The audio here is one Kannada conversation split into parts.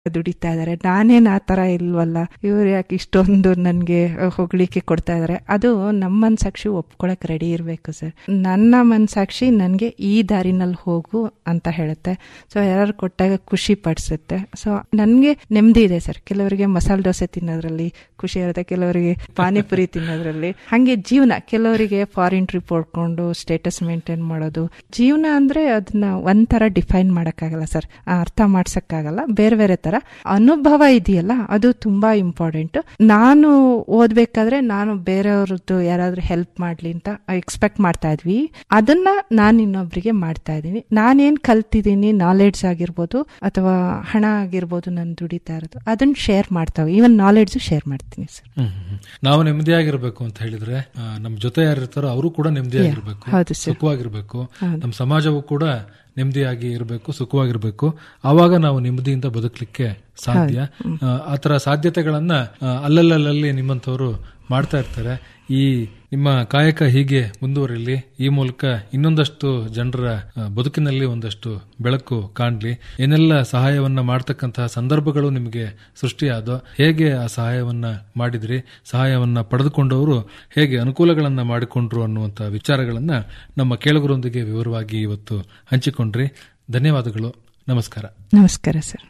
ದುಡಿತಾ ಇದಾರೆ ನಾನೇನ್ ಆ ತರ ಇಲ್ವಲ್ಲ ಇವ್ರು ಯಾಕೆ ಇಷ್ಟೊಂದು ನನ್ಗೆ ಹೊಗಳಿಕೆ ಕೊಡ್ತಾ ಇದಾರೆ ಅದು ನಮ್ಮ ಮನ್ಸಾಕ್ಷಿ ಒಪ್ಕೊಳಕ್ ರೆಡಿ ಇರ್ಬೇಕು ಸರ್ ನನ್ನ ಮನ್ಸಾಕ್ಷಿ ನನ್ಗೆ ಈ ದಾರಿನಲ್ಲಿ ಹೋಗು ಅಂತ ಹೇಳುತ್ತೆ ಸೊ ಯಾರು ಕೊಟ್ಟಾಗ ಖುಷಿ ಪಡಿಸುತ್ತೆ ಸೊ ನನ್ಗೆ ನೆಮ್ಮದಿ ಇದೆ ಸರ್ ಕೆಲವರಿಗೆ ಮಸಾಲೆ ದೋಸೆ ತಿನ್ನೋದ್ರಲ್ಲಿ ಖುಷಿ ಇರುತ್ತೆ ಕೆಲವರಿಗೆ ಪಾನಿಪುರಿ ತಿನ್ನೋದ್ರಲ್ಲಿ ಹಂಗೆ ಜೀವನ ಕೆಲವರಿಗೆ ಫಾರಿನ್ ಟ್ರಿಪ್ ಹೊಡ್ಕೊಂಡು ಸ್ಟೇಟಸ್ ಮೇಂಟೈನ್ ಮಾಡೋದು ಜೀವನ ಅಂದ್ರೆ ಅದನ್ನ ಒಂಥರ ಡಿಫೈನ್ ಮಾಡಕ್ಕಾಗಲ್ಲ ಸರ್ ಅರ್ಥ ಮಾಡ್ಸಕ್ಕಾಗಲ್ಲ ಬೇರೆ ಬೇರೆ ತರ ಅನುಭವ ಇದೆಯಲ್ಲ ಅದು ತುಂಬಾ ಇಂಪಾರ್ಟೆಂಟ್ ನಾನು ಓದ್ಬೇಕಾದ್ರೆ ನಾನು ಬೇರೆಯವ್ರದ್ದು ಯಾರಾದ್ರೂ ಹೆಲ್ಪ್ ಮಾಡ್ಲಿ ಅಂತ ಎಕ್ಸ್ಪೆಕ್ಟ್ ಮಾಡ್ತಾ ಇದ್ವಿ ಅದನ್ನ ನಾನು ಇನ್ನೊಬ್ರಿಗೆ ಮಾಡ್ತಾ ಇದ್ದೀನಿ ನಾನೇನ್ ಕಲ್ತಿದ್ದೀನಿ ನಾಲೆಡ್ಜ್ ಆಗಿರ್ಬೋದು ಅಥವಾ ಹಣ ಆಗಿರ್ಬೋದು ನಾನು ದುಡಿತಾ ಇರೋದು ಅದನ್ನ ಶೇರ್ ಮಾಡ್ತಾವೆ ಈವನ್ ನಾಲೆಡ್ಜ್ ಶೇರ್ ಮಾಡ್ತೀನಿ ಸರ್ ಹ್ಮ್, ಹ್ಮ್. ನಾವು ನೆಮ್ಮದಿಯಾಗಿರ್ಬೇಕು ಅಂತ ಹೇಳಿದ್ರೆ ಆ, ನಮ್ ಜೊತೆ ಯಾರಿರ್ತಾರೋ ಅವರು ಕೂಡ ನೆಮ್ಮದಿಯಾಗಿರ್ಬೇಕು ಹೌದು ಸರ್. ಸುಖವಾಗಿರ್ಬೇಕು ನಮ್ಮ ಸಮಾಜವು ಕೂಡ ನೆಮ್ಮದಿಯಾಗಿ ಇರಬೇಕು ಸುಖವಾಗಿರ್ಬೇಕು ಆವಾಗ ನಾವು ನೆಮ್ಮದಿಯಿಂದ ಬದುಕಲಿಕ್ಕೆ ಸಾಧ್ಯ ಆ, ಆತರ ಸಾಧ್ಯತೆಗಳನ್ನ ಆ, ಅಲ್ಲಲ್ಲಲ್ಲಿ ನಿಮ್ಮಂತವರು ಮಾಡ್ತಾ ಇರ್ತಾರೆ ಈ ನಿಮ್ಮ ಕಾಯಕ ಹೀಗೆ ಮುಂದುವರಿಲಿ ಈ ಮೂಲಕ ಇನ್ನೊಂದಷ್ಟು ಜನರ ಆ, ಬದುಕಿನಲ್ಲಿ ಒಂದಷ್ಟು ಬೆಳಕು ಕಾಣ್ಲಿ ಏನೆಲ್ಲ ಸಹಾಯವನ್ನ ಮಾಡ್ತಕ್ಕಂತಹ ಸಂದರ್ಭಗಳು ನಿಮಗೆ ಸೃಷ್ಟಿಯಾದೋ ಹೇಗೆ ಆ ಸಹಾಯವನ್ನ ಮಾಡಿದ್ರಿ ಸಹಾಯವನ್ನ ಪಡೆದುಕೊಂಡವರು ಹೇಗೆ ಅನುಕೂಲಗಳನ್ನ ಮಾಡಿಕೊಂಡ್ರು ಅನ್ನುವಂಥ ವಿಚಾರಗಳನ್ನ ನಮ್ಮ ಕೇಳುಗರೊಂದಿಗೆ ವಿವರವಾಗಿ ಇವತ್ತು ಹಂಚಿಕೊಂಡ್ರಿ ಧನ್ಯವಾದಗಳು ನಮಸ್ಕಾರ ನಮಸ್ಕಾರ ಸರ್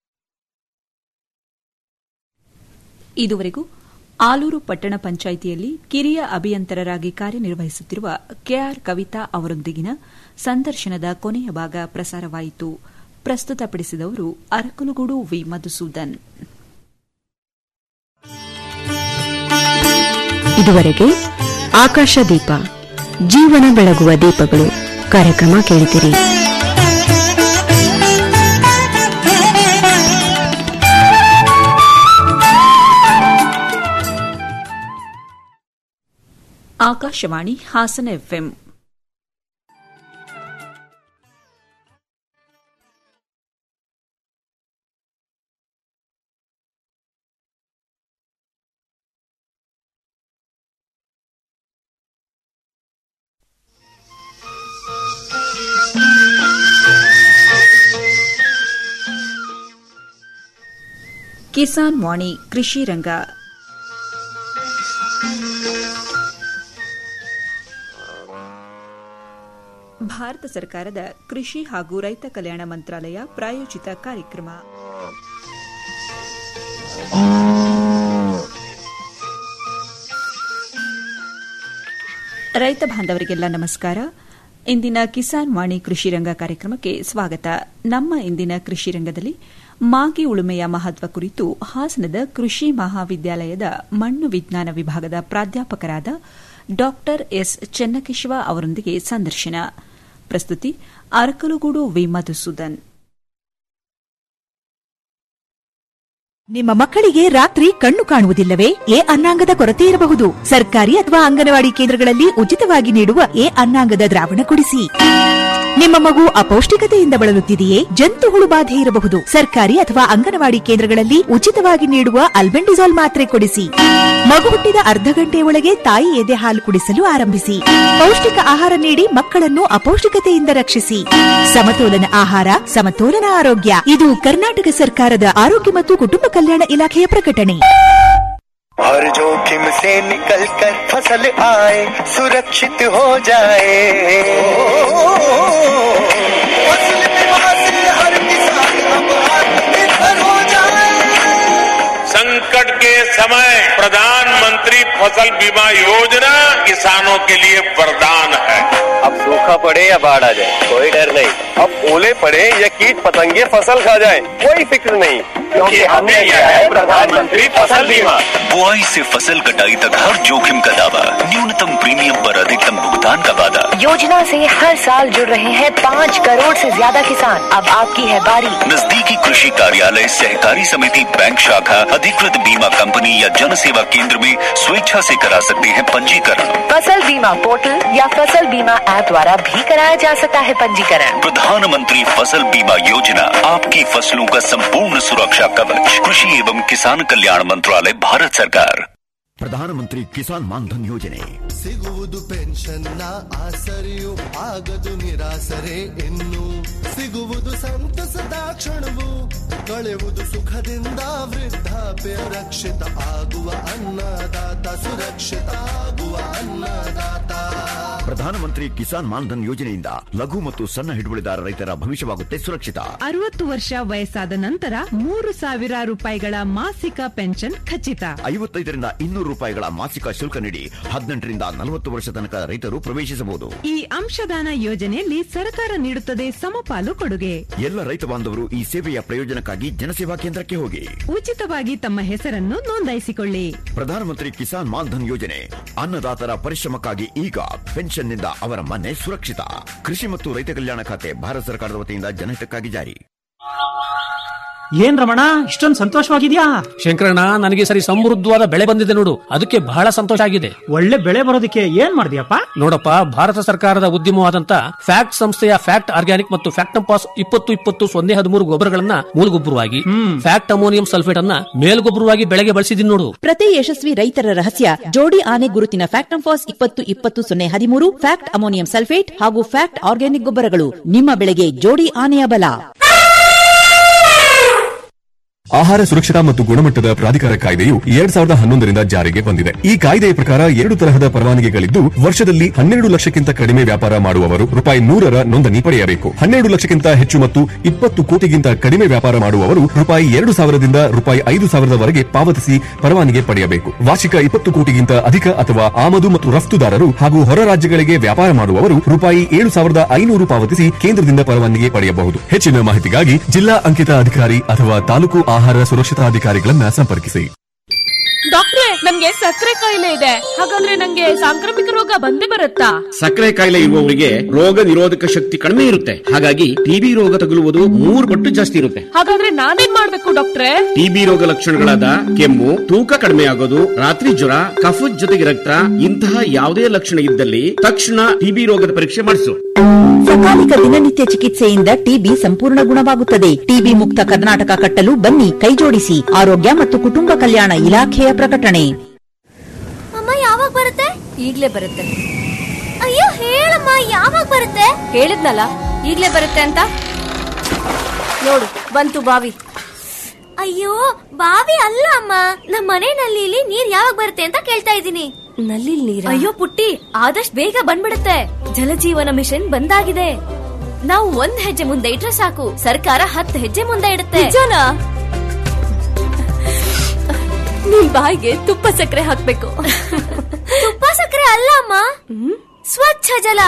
ಇದುವರೆಗೂ ಆಲೂರು ಪಟ್ಟಣ ಪಂಚಾಯಿತಿಯಲ್ಲಿ ಕಿರಿಯ ಅಭಿಯಂತರರಾಗಿ ಕಾರ್ಯನಿರ್ವಹಿಸುತ್ತಿರುವ ಕೆಆರ್ ಕವಿತಾ ಅವರೊಂದಿಗಿನ ಸಂದರ್ಶನದ ಕೊನೆಯ ಭಾಗ ಪ್ರಸಾರವಾಯಿತು ಪ್ರಸ್ತುತಪಡಿಸಿದವರು ಅರಕಲಗೂಡು ವಿ ಮಧುಸೂದನ್ ಇದುವರೆಗೆ ಆಕಾಶ ದೀಪ ಜೀವನ ಬೆಳಗುವ ದೀಪಗಳು ಕಾರ್ಯಕ್ರಮ ಕೇಳಿದಿರಿ ಆಕಾಶವಾಣಿ ಹಾಸನ ಎಫ್ಎಂ ಕಿಸಾನ್ ವಾಣಿ ಕೃಷಿ ರಂಗ ಭಾರತ ಸರ್ಕಾರದ ಕೃಷಿ ಹಾಗೂ ರೈತ ಕಲ್ಯಾಣ ಮಂತ್ರಾಲಯ ಪ್ರಾಯೋಜಿತ ಕಾರ್ಯಕ್ರಮ ರೈತ ಬಾಂಧವರಿಗೆಲ್ಲ ನಮಸ್ಕಾರ ಇಂದಿನ ಕಿಸಾನ್ ವಾಣಿ ಕೃಷಿ ರಂಗ ಕಾರ್ಯಕ್ರಮಕ್ಕೆ ಸ್ವಾಗತ ನಮ್ಮ ಇಂದಿನ ಕೃಷಿ ರಂಗದಲ್ಲಿ ಮಾಗಿ ಉಳುಮೆಯ ಮಹತ್ವ ಕುರಿತು ಹಾಸನದ ಕೃಷಿ ಮಹಾವಿದ್ಯಾಲಯದ ಮಣ್ಣು ವಿಜ್ಞಾನ ವಿಭಾಗದ ಪ್ರಾಧ್ಯಾಪಕರಾದ ಡಾ ಎಸ್ ಚೆನ್ನಕೇಶವ ಅವರೊಂದಿಗೆ ಸಂದರ್ಶನ ಪ್ರಸ್ತುತಿ ಅರಕಲಗೂಡು ವಿ ಮಧುಸೂದನ್ ನಿಮ್ಮ ಮಕ್ಕಳಿಗೆ ರಾತ್ರಿ ಕಣ್ಣು ಕಾಣುವುದಿಲ್ಲವೇ ಎ ಅನ್ನಾಂಗದ ಕೊರತೆ ಇರಬಹುದು ಸರ್ಕಾರಿ ಅಥವಾ ಅಂಗನವಾಡಿ ಕೇಂದ್ರಗಳಲ್ಲಿ ಉಚಿತವಾಗಿ ನೀಡುವ ಎ ಅನ್ನಾಂಗದ ದ್ರಾವಣ ಕೊಡಿಸಿ ನಿಮ್ಮ ಮಗು ಅಪೌಷ್ಟಿಕತೆಯಿಂದ ಬಳಲುತ್ತಿದೆಯೇ ಜಂತು ಹುಳು ಬಾಧೆ ಇರಬಹುದು ಸರ್ಕಾರಿ ಅಥವಾ ಅಂಗನವಾಡಿ ಕೇಂದ್ರಗಳಲ್ಲಿ ಉಚಿತವಾಗಿ ನೀಡುವ ಅಲ್ಬೆಂಡಿಸಾಲ್ ಮಾತ್ರೆ ಕೊಡಿಸಿ ಮಗು ಹುಟ್ಟಿದ ಅರ್ಧ ಗಂಟೆಯೊಳಗೆ ತಾಯಿ ಎದೆ ಹಾಲು ಕುಡಿಸಲು ಆರಂಭಿಸಿ ಪೌಷ್ಟಿಕ ಆಹಾರ ನೀಡಿ ಮಕ್ಕಳನ್ನು ಅಪೌಷ್ಟಿಕತೆಯಿಂದ ರಕ್ಷಿಸಿ ಸಮತೋಲನ ಆಹಾರ ಸಮತೋಲನ ಆರೋಗ್ಯ ಇದು ಕರ್ನಾಟಕ ಸರ್ಕಾರದ ಆರೋಗ್ಯ ಮತ್ತು ಕುಟುಂಬ ಕಲ್ಯಾಣ ಇಲಾಖೆಯ ಪ್ರಕಟಣೆ हर जोखिम से निकल कर फसल आए सुरक्षित हो जाए फसल बीमा से हर किसान अब आत्मनिर्भर हो जाए संकट के समय प्रधानमंत्री फसल बीमा योजना किसानों के लिए वरदान है अब सूखा पड़े या बाढ़ आ जाए कोई डर नहीं अब ओले पड़े या कीट पतंगे फसल खा जाए कोई फिक्र नहीं क्योंकि हमने लिया है प्रधानमंत्री फसल बीमा बुआई से फसल कटाई तक हर जोखिम का दावा न्यूनतम प्रीमियम पर अधिकतम भुगतान का वादा योजना से हर साल जुड़ रहे हैं पाँच करोड़ से ज्यादा किसान अब आपकी है बारी नजदीकी कृषि कार्यालय सहकारी समिति बैंक शाखा अधिकृत बीमा कंपनी या जन सेवा केंद्र में स्वेच्छा से करा सकते हैं पंजीकरण फसल बीमा पोर्टल या फसल बीमा ऐप द्वारा भी कराया जा सकता है पंजीकरण प्रधानमंत्री फसल बीमा योजना आपकी फसलों का संपूर्ण सुरक्षा कवच कृषि एवं किसान कल्याण मंत्रालय भारत सरकार ಪ್ರಧಾನಮಂತ್ರಿ ಕಿಸಾನ್ ಮಾನ್ಧನ್ ಯೋಜನೆ ಸಿಗುವುದು ಪೆನ್ಷನ್ನ ಆಸರೆಯು ಆಗದು ನಿರಾಸರೆ ಇನ್ನು ಸಿಗುವುದು ಸಂತಸದ ಕ್ಷಣವು ಕಳೆಯುವುದು ಸುಖದಿಂದ ವೃದ್ಧಾಪ್ಯ ರಕ್ಷಿತ ಆಗುವ ಅನ್ನದಾತ ಸುರಕ್ಷಿತ ಆಗುವ ಅನ್ನದಾತ ಪ್ರಧಾನಮಂತ್ರಿ ಕಿಸಾನ್ ಮಾನ್ಧನ್ ಯೋಜನೆಯಿಂದ ಲಘು ಮತ್ತು ಸಣ್ಣ ಹಿಡುವಳಿದಾರ ರೈತರ ಭವಿಷ್ಯವಾಗುತ್ತೆ ಸುರಕ್ಷಿತ ಅರವತ್ತು ವರ್ಷ ವಯಸ್ಸಾದ ನಂತರ ಮೂರು ಸಾವಿರ ರೂಪಾಯಿಗಳ ಮಾಸಿಕ ಪೆನ್ಷನ್ ಖಚಿತ ಐವತ್ತೈದರಿಂದ ಇನ್ನೂರು ರೂಪಾಯಿಗಳ ಮಾಸಿಕ ಶುಲ್ಕ ನೀಡಿ ಹದಿನೆಂಟರಿಂದ ನಲವತ್ತು ವರ್ಷ ತನಕ ರೈತರು ಪ್ರವೇಶಿಸಬಹುದು ಈ ಅಂಶದಾನ ಯೋಜನೆಯಲ್ಲಿ ಸರ್ಕಾರ ನೀಡುತ್ತದೆ ಸಮಪಾಲು ಕೊಡುಗೆ ಎಲ್ಲ ರೈತ ಬಾಂಧವರು ಈ ಸೇವೆಯ ಪ್ರಯೋಜನಕ್ಕಾಗಿ ಜನಸೇವಾ ಕೇಂದ್ರಕ್ಕೆ ಹೋಗಿ ಉಚಿತವಾಗಿ ತಮ್ಮ ಹೆಸರನ್ನು ನೋಂದಾಯಿಸಿಕೊಳ್ಳಿ ಪ್ರಧಾನಮಂತ್ರಿ ಕಿಸಾನ್ ಮಾನ್ಧನ್ ಯೋಜನೆ ಅನ್ನದಾತರ ಪರಿಶ್ರಮಕ್ಕಾಗಿ ಈಗ ಪೆನ್ಷನ್ನಿಂದ ಅವರ ಮನೆ ಸುರಕ್ಷಿತ ಕೃಷಿ ಮತ್ತು ರೈತ ಕಲ್ಯಾಣ ಖಾತೆ ಭಾರತ ಸರ್ಕಾರದ ವತಿಯಿಂದ ಜನಹಿತಕ್ಕಾಗಿ ಜಾರಿ ಏನ್ ರಮಣ ಇಷ್ಟೊಂದು ಸಂತೋಷವಾಗಿದ್ಯಾ ಶಂಕರಣ್ಣ ನನಗೆ ಸರಿ ಸಮೃದ್ಧವಾದ ಬೆಳೆ ಬಂದಿದೆ ನೋಡು ಅದಕ್ಕೆ ಬಹಳ ಸಂತೋಷ ಆಗಿದೆ ಒಳ್ಳೆ ಬೆಳೆ ಬರೋದಕ್ಕೆ ಏನ್ ಮಾಡಿದ್ಯಪ್ಪ ನೋಡಪ್ಪ ಭಾರತ ಸರ್ಕಾರದ ಉದ್ಯಮವಾದಂತ ಫ್ಯಾಕ್ಟ್ ಸಂಸ್ಥೆಯ ಫ್ಯಾಕ್ಟ್ ಆರ್ಗ್ಯಾನಿಕ್ ಮತ್ತು ಫ್ಯಾಕ್ಟಂಪಾಸ್ ಇಪ್ಪತ್ತು ಇಪ್ಪತ್ತು ಸೊನ್ನೆ ಹದಿಮೂರು ಗೊಬ್ಬರಗಳನ್ನ ಮೂಲಗೊಬ್ಬರವಾಗಿ ಫ್ಯಾಕ್ಟ್ ಅಮೋನಿಯಂ ಸಲ್ಫೇಟ್ ಅನ್ನ ಮೇಲ್ಗೊಬ್ಬರವಾಗಿ ಬೆಳೆಗೆ ಬಳಸಿದೀನಿ ನೋಡು ಪ್ರತಿ ಯಶಸ್ವಿ ರೈತರ ರಹಸ್ಯ ಜೋಡಿ ಆನೆ ಗುರುತಿನ ಫ್ಯಾಕ್ಟಂಫಾಸ್ ಇಪ್ಪತ್ತು ಇಪ್ಪತ್ತು ಸೊನ್ನೆ ಹದಿಮೂರು ಫ್ಯಾಕ್ಟ್ ಅಮೋನಿಯಂ ಸಲ್ಫೇಟ್ ಹಾಗೂ ಫ್ಯಾಕ್ಟ್ ಆರ್ಗ್ಯಾನಿಕ್ ಗೊಬ್ಬರಗಳು ನಿಮ್ಮ ಬೆಳೆಗೆ ಜೋಡಿ ಆನೆಯ ಬಲ ಆಹಾರ ಸುರಕ್ಷತಾ ಮತ್ತು ಗುಣಮಟ್ಟದ ಪ್ರಾಧಿಕಾರ ಕಾಯ್ದೆಯು ಎರಡ್ ಸಾವಿರದ ಹನ್ನೊಂದರಿಂದ ಜಾರಿಗೆ ಬಂದಿದೆ ಈ ಕಾಯ್ದೆಯ ಪ್ರಕಾರ ಎರಡು ತರಹದ ಪರವಾನಗಿಗಳಿದ್ದು ವರ್ಷದಲ್ಲಿ ಹನ್ನೆರಡು ಲಕ್ಷಕ್ಕಿಂತ ಕಡಿಮೆ ವ್ಯಾಪಾರ ಮಾಡುವವರು ರೂಪಾಯಿ ನೂರರ ನೋಂದಣಿ ಪಡೆಯಬೇಕು ಹನ್ನೆರಡು ಲಕ್ಷಕ್ಕಿಂತ ಹೆಚ್ಚು ಮತ್ತು ಇಪ್ಪತ್ತು ಕೋಟಿಗಿಂತ ಕಡಿಮೆ ವ್ಯಾಪಾರ ಮಾಡುವವರು ರೂಪಾಯಿ ಎರಡು ಸಾವಿರದಿಂದ ರೂಪಾಯಿ ಐದು ಸಾವಿರದವರೆಗೆ ಪಾವತಿಸಿ ಪರವಾನಗಿ ಪಡೆಯಬೇಕು ವಾರ್ಷಿಕ ಇಪ್ಪತ್ತು ಕೋಟಿಗಿಂತ ಅಧಿಕ ಅಥವಾ ಆಮದು ಮತ್ತು ರಫ್ತುದಾರರು ಹಾಗೂ ಹೊರ ರಾಜ್ಯಗಳಿಗೆ ವ್ಯಾಪಾರ ಮಾಡುವವರು ರೂಪಾಯಿ ಏಳು ಸಾವಿರದ ಐನೂರು ಪಾವತಿಸಿ ಕೇಂದ್ರದಿಂದ ಪರವಾನಗಿ ಪಡೆಯಬಹುದು ಹೆಚ್ಚಿನ ಮಾಹಿತಿಗಾಗಿ ಜಿಲ್ಲಾ ಅಂಕಿತ ಅಧಿಕಾರಿ ಅಥವಾ ತಾಲೂಕು ಆಹಾರ ಸುರಕ್ಷತಾಧಿಕಾರಿಗಳನ್ನ ಸಂಪರ್ಕಿಸಿ ಡಾಕ್ಟ್ರೆ ನನ್ಗೆ ಸಕ್ಕರೆ ಕಾಯಿಲೆ ಇದೆ ಹಾಗಾದ್ರೆ ನಂಗೆ ಸಾಂಕ್ರಾಮಿಕ ರೋಗ ಬಂದೇ ಬರುತ್ತಾ ಸಕ್ಕರೆ ಕಾಯಿಲೆ ಇರುವವರಿಗೆ ರೋಗ ನಿರೋಧಕ ಶಕ್ತಿ ಕಡಿಮೆ ಇರುತ್ತೆ ಹಾಗಾಗಿ ಟಿಬಿ ರೋಗ ತಗುಲುವುದು ಮೂರು ಪಟ್ಟು ಜಾಸ್ತಿ ಇರುತ್ತೆ ಹಾಗಾದ್ರೆ ನಾನೇನ್ ಮಾಡ್ಬೇಕು ಡಾಕ್ಟ್ರೆ ಟಿಬಿ ರೋಗ ಲಕ್ಷಣಗಳಾದ ಕೆಮ್ಮು ತೂಕ ಕಡಿಮೆ ಆಗೋದು ರಾತ್ರಿ ಜ್ವರ ಕಫದ ಜೊತೆಗೆ ರಕ್ತ ಇಂತಹ ಯಾವುದೇ ಲಕ್ಷಣ ಇದ್ದಲ್ಲಿ ತಕ್ಷಣ ಟಿಬಿ ರೋಗದ ಪರೀಕ್ಷೆ ಮಾಡಿಸು ಸಕಾಲಿಕ ದಿನನಿತ್ಯ ಚಿಕಿತ್ಸೆಯಿಂದ ಟಿಬಿ ಸಂಪೂರ್ಣ ಗುಣವಾಗುತ್ತದೆ ಟಿಬಿ ಮುಕ್ತ ಕರ್ನಾಟಕ ಕಟ್ಟಲು ಬನ್ನಿ ಕೈಜೋಡಿಸಿ ಆರೋಗ್ಯ ಮತ್ತು ಕುಟುಂಬ ಕಲ್ಯಾಣ ಇಲಾಖೆಯ ಪ್ರಕಟಣೆ ಅಮ್ಮ ಯಾವಾಗ ಬರುತ್ತೆ ಈಗ್ಲೇ ಬರುತ್ತೆ ಅಯ್ಯೋ ಹೇಳಮ್ಮ ಯಾವಾಗ ಬರುತ್ತೆ ಹೇಳಿದ್ನಲ್ಲ ಈಗ್ಲೇ ಬರುತ್ತೆ ಅಂತ ನೋಡು ಬಂತು ಬಾವಿ ಅಯ್ಯೋ ಬಾವಿ ಅಲ್ಲ ಅಮ್ಮ ನಮ್ಮ ಮನೆ ನಲ್ಲಿಲಿ ನೀರ್ ಯಾವಾಗ ಬರುತ್ತೆ ಅಂತ ಕೇಳ್ತಾ ಇದ್ದೀನಿ ನಲ್ಲಿ ನೀರ ಅಯ್ಯೋ ಪುಟ್ಟಿ ಆದಷ್ಟು ಬೇಗ ಬಂದ್ಬಿಡುತ್ತೆ ಜಲಜೀವನ ಮಿಷನ್ ಬಂದಾಗಿದೆ ನಾವು ಒಂದ್ ಹೆಜ್ಜೆ ಮುಂದೆ ಇಟ್ರೆ ಸಾಕು ಸರ್ಕಾರ ಹತ್ತು ಹೆಜ್ಜೆ ಮುಂದೆ ಇಡುತ್ತೆ ನಿಮ್ ಬಾಯಿಗೆ ತುಪ್ಪ ಸಕ್ಕರೆ ಹಾಕ್ಬೇಕು ತುಪ್ಪ ಸಕ್ಕರೆ ಅಲ್ಲ ಅಮ್ಮ ಸ್ವಚ್ಛ ಜಲ